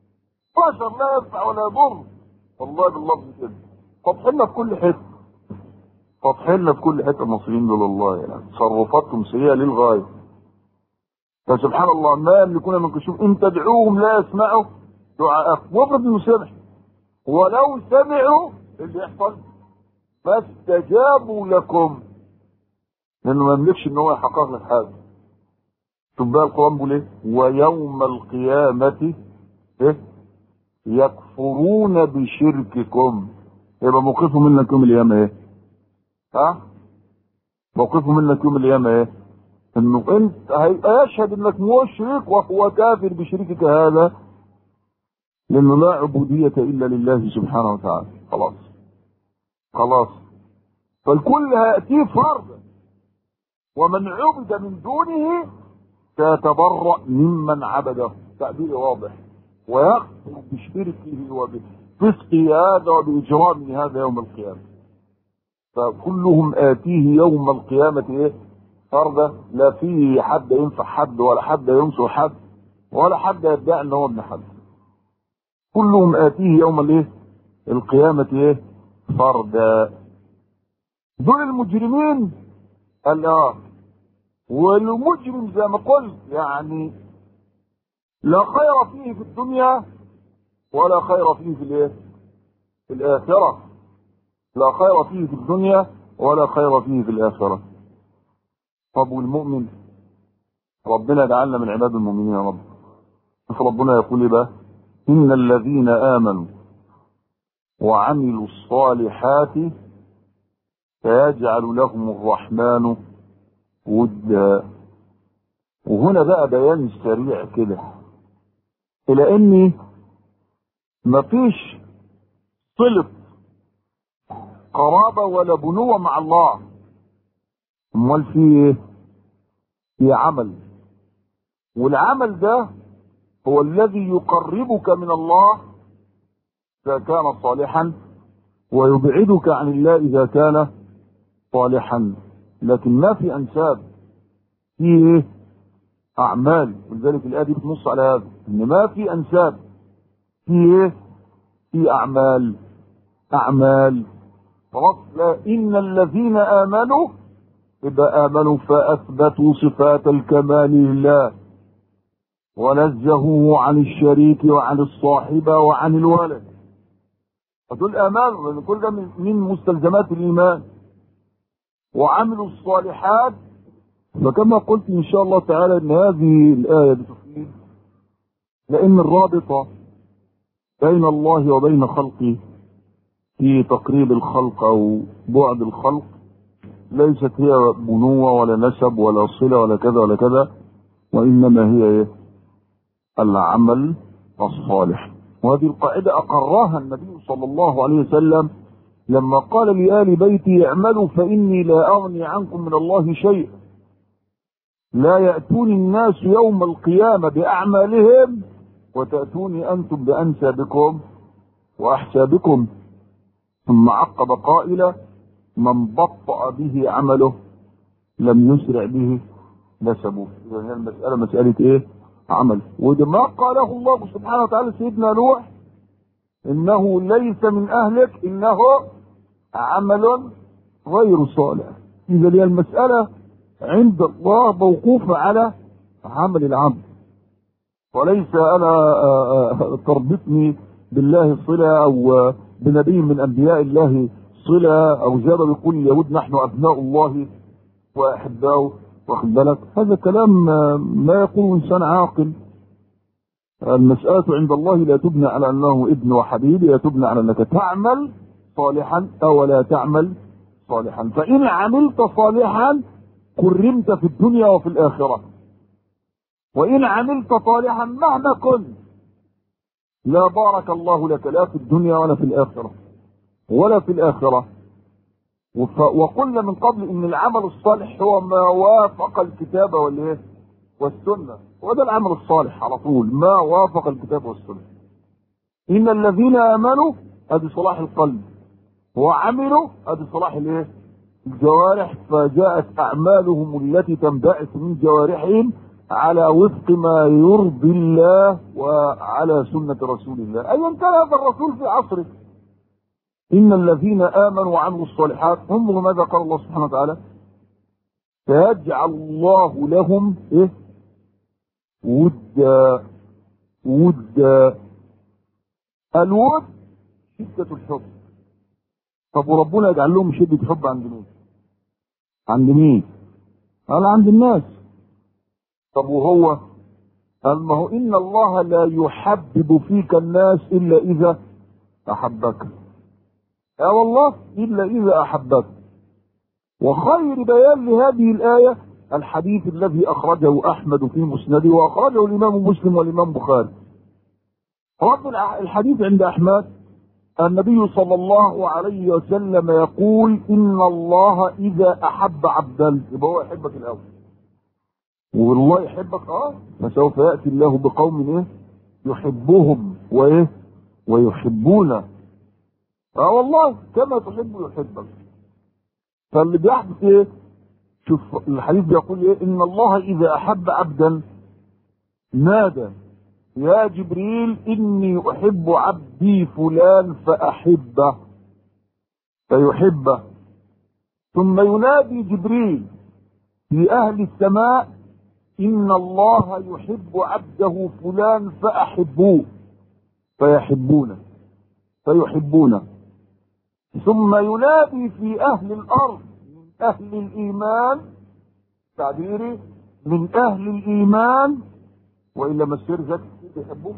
بشر لا ينفع ولا يضر والله باللفظ كده فاضحين في كل حته فاضحين في كل حته المصريين دول والله يعني تصرفاتهم سيئه للغايه فسبحان الله ما يملكون من كشوف ان تدعوهم لا يسمعوا دعاءكم وافرض انه سمع ولو سمعوا اللي يحصل ما استجابوا لكم لانه ما يملكش ان هو يحقق لك حاجه شوف بقى القران بيقول ايه ويوم القيامه ايه يكفرون بشرككم يبقى موقفهم منك يوم القيامه ايه ها موقفهم منك يوم القيامه ايه انه انت هيبقى يشهد انك مشرك وهو كافر بشركك هذا لانه لا عبودية الا لله سبحانه وتعالى خلاص خلاص فالكل هيأتيه فردا ومن عبد من دونه سيتبرأ ممن عبده تعبير واضح ويكفر بشركه وبفسقه هذا وبإجرامه هذا يوم القيامة فكلهم آتيه يوم القيامة إيه؟ فردا لا فيه حد ينفع حد ولا حد ينصر حد ولا حد يدعي ان هو ابن حد كلهم آتيه يوم الايه القيامة ايه فردا دول المجرمين قال اه والمجرم زي ما قلت يعني لا خير فيه في الدنيا ولا خير فيه في الايه في الآخرة لا خير فيه في الدنيا ولا خير فيه في الآخرة طب والمؤمن ربنا جعلنا من عباد المؤمنين يا رب شوف ربنا يقول ايه بقى ان الذين امنوا وعملوا الصالحات سيجعل لهم الرحمن ودا وهنا بقى بيان سريع كده الى اني مفيش صلة قرابة ولا بنوة مع الله امال في ايه في عمل والعمل ده هو الذي يقربك من الله اذا كان صالحا ويبعدك عن الله اذا كان صالحا لكن ما في انساب في ايه اعمال ولذلك الايه دي بتنص على هذا ان ما في انساب في ايه في اعمال اعمال خلاص لا ان الذين امنوا إذا آمنوا فأثبتوا صفات الكمال لله ونزهوه عن الشريك وعن الصاحبة وعن الولد فدول آمان لأن كل ده من مستلزمات الإيمان وعملوا الصالحات فكما قلت إن شاء الله تعالى أن هذه الآية بتفيد لأن الرابطة بين الله وبين خلقه في تقريب الخلق أو بعد الخلق ليست هي بنوة ولا نسب ولا صلة ولا كذا ولا كذا وإنما هي إيه؟ العمل الصالح وهذه القاعدة أقرها النبي صلى الله عليه وسلم لما قال لآل بيتي اعملوا فإني لا أغني عنكم من الله شيء لا يأتوني الناس يوم القيامة بأعمالهم وتأتوني أنتم بأنسابكم وأحسابكم ثم عقب قائلا من بطأ به عمله لم يسرع به نسبه إذا هي المسألة مسألة إيه؟ عمل وده ما قاله الله سبحانه وتعالى سيدنا نوح إنه ليس من أهلك إنه عمل غير صالح إذا هي المسألة عند الله موقوفة على عمل العبد وليس أنا تربطني بالله صلة أو بنبي من أنبياء الله صلة أو زي ما بيقول اليهود نحن أبناء الله وأحباؤه واخد بالك هذا كلام ما يقول إنسان عاقل المسألة عند الله لا تبنى على أنه ابن وحبيب لا تبنى على أنك تعمل صالحا أو لا تعمل صالحا فإن عملت صالحا كرمت في الدنيا وفي الآخرة وإن عملت صالحا مهما كنت لا بارك الله لك لا في الدنيا ولا في الآخرة ولا في الآخرة وقلنا من قبل ان العمل الصالح هو ما وافق الكتاب والايه والسنه وده العمل الصالح على طول ما وافق الكتاب والسنه ان الذين امنوا ادي صلاح القلب وعملوا ادي صلاح الايه الجوارح فجاءت اعمالهم التي تنبعث من جوارحهم على وفق ما يرضي الله وعلى سنة رسول الله أيا كان هذا الرسول في عصره إن الذين آمنوا وعملوا الصالحات انظروا ماذا قال الله سبحانه وتعالى سيجعل الله لهم إيه ودا ودا الود شدة الحب طب وربنا يجعل لهم شدة حب عند مين؟ عند مين؟ قال عند الناس طب وهو قال ما هو إن الله لا يحبب فيك الناس إلا إذا أحبك يا والله إلا إذا أحبك وخير بيان لهذه الآية الحديث الذي أخرجه أحمد في مسنده وأخرجه الإمام مسلم والإمام بخاري رد الحديث عند أحمد النبي صلى الله عليه وسلم يقول إن الله إذا أحب عبدا يبقى هو يحبك الأول والله يحبك اه فسوف يأتي الله بقوم ايه يحبهم وايه ويحبونه اه والله كما تحب يحبك فاللي بيحدث ايه شوف الحديث بيقول ايه ان الله اذا احب عبدا نادى يا جبريل اني احب عبدي فلان فاحبه فيحبه ثم ينادي جبريل في اهل السماء ان الله يحب عبده فلان فاحبوه فيحبونه فيحبونه ثم ينادي في اهل الارض من اهل الايمان تعبيري من اهل الايمان والا ما السير ذات بيحبوه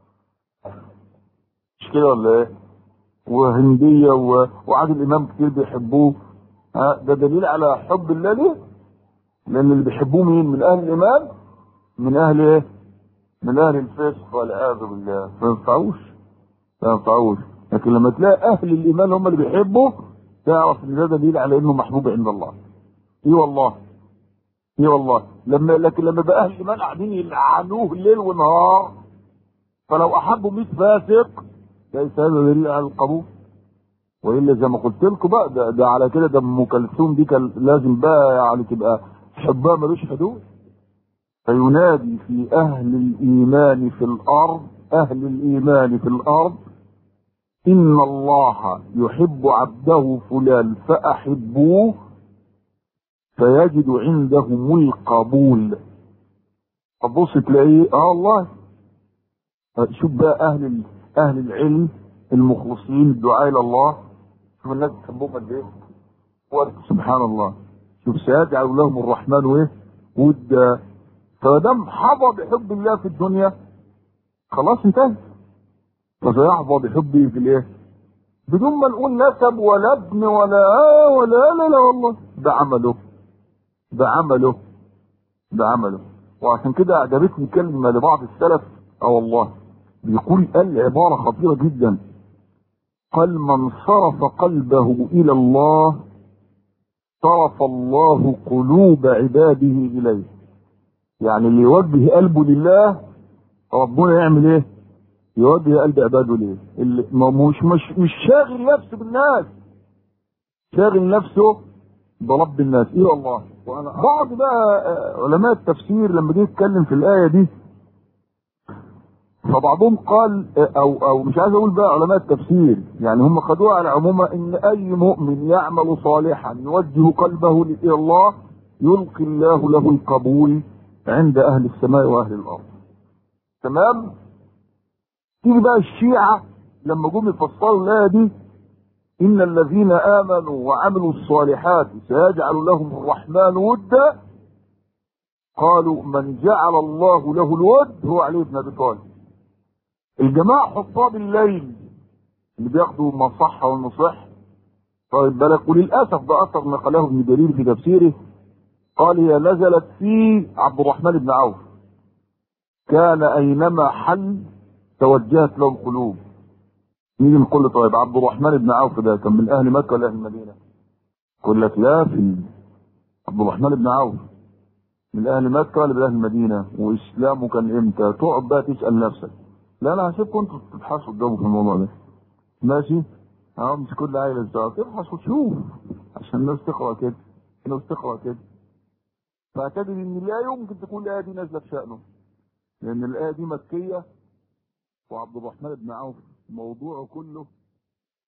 مش كده ولا ايه وهندية و... وعادل امام كتير بيحبوه ها ده دليل على حب الله ليه لان اللي بيحبوه مين من اهل الايمان من اهل ايه من اهل الفسق والعياذ بالله ما ينفعوش ما ينفعوش لكن لما تلاقي اهل الايمان هم اللي بيحبوا تعرف ان ده دليل على انه محبوب عند الله اي والله اي والله لما لكن لما بقى اهل الايمان قاعدين يلعنوه ليل ونهار فلو احبوا 100 فاسق ليس هذا دليل على القبول والا زي ما قلت لكم بقى ده, ده على كده ده ام كلثوم دي كان لازم بقى يعني تبقى حبها ملوش حدود فينادي في اهل الايمان في الارض اهل الايمان في الارض ان الله يحب عبده فلان فاحبوه فيجد عندهم القبول تبص تلاقيه اه الله شوف بقى اهل اهل العلم المخلصين الدعاء الى الله شوف الناس بتحبهم قد ايه سبحان الله شوف سيجعل لهم الرحمن ايه ود فدام حظى بحب الله في الدنيا خلاص انتهى فسيحظى بحبه في الايه بدون ما نقول نسب ولا ابن ولا آه ولا لا لا والله ده عمله ده عمله ده عمله وعشان كده اعجبتني كلمه لبعض السلف اه والله بيقول قال عباره خطيره جدا قال من صرف قلبه الى الله صرف الله قلوب عباده اليه يعني اللي يوجه قلبه لله ربنا يعمل ايه يوجه قلب عباده ليه اللي مش مش مش شاغل نفسه بالناس شاغل نفسه برب الناس ايه والله وأنا بعض بقى علماء التفسير لما جه يتكلم في الايه دي فبعضهم قال او او مش عايز اقول بقى علماء التفسير يعني هم خدوها على عموما ان اي مؤمن يعمل صالحا يوجه قلبه الى الله يلقي الله له القبول عند اهل السماء واهل الارض تمام تيجي بقى الشيعة لما جم يفسروا الآية دي إن الذين آمنوا وعملوا الصالحات سيجعل لهم الرحمن ودا قالوا من جعل الله له الود هو علي بن أبي طالب الجماعة حطاب الليل اللي بياخدوا المصحة والنصح طيب بالك وللأسف ده أثر نقله ابن جرير في تفسيره قال هي نزلت في عبد الرحمن بن عوف كان أينما حل توجهت له القلوب نيجي نقول طيب عبد الرحمن بن عوف ده كان من اهل مكه ولا اهل المدينه؟ يقول لك لا في عبد الرحمن بن عوف من اهل مكه ولا من اهل المدينه؟ واسلامه كان امتى؟ تقعد بقى تسال نفسك لا انا هسيبكم انتوا تبحثوا قدامه في الموضوع ده ماشي؟ اه مش كل عيله بتاعك تبحث وتشوف عشان الناس تقرا كده الناس تقرا كده فاعتقد ان لا يمكن تكون الايه دي نازله في شانه لان الايه دي مكيه وعبد الرحمن بن عوف موضوعه كله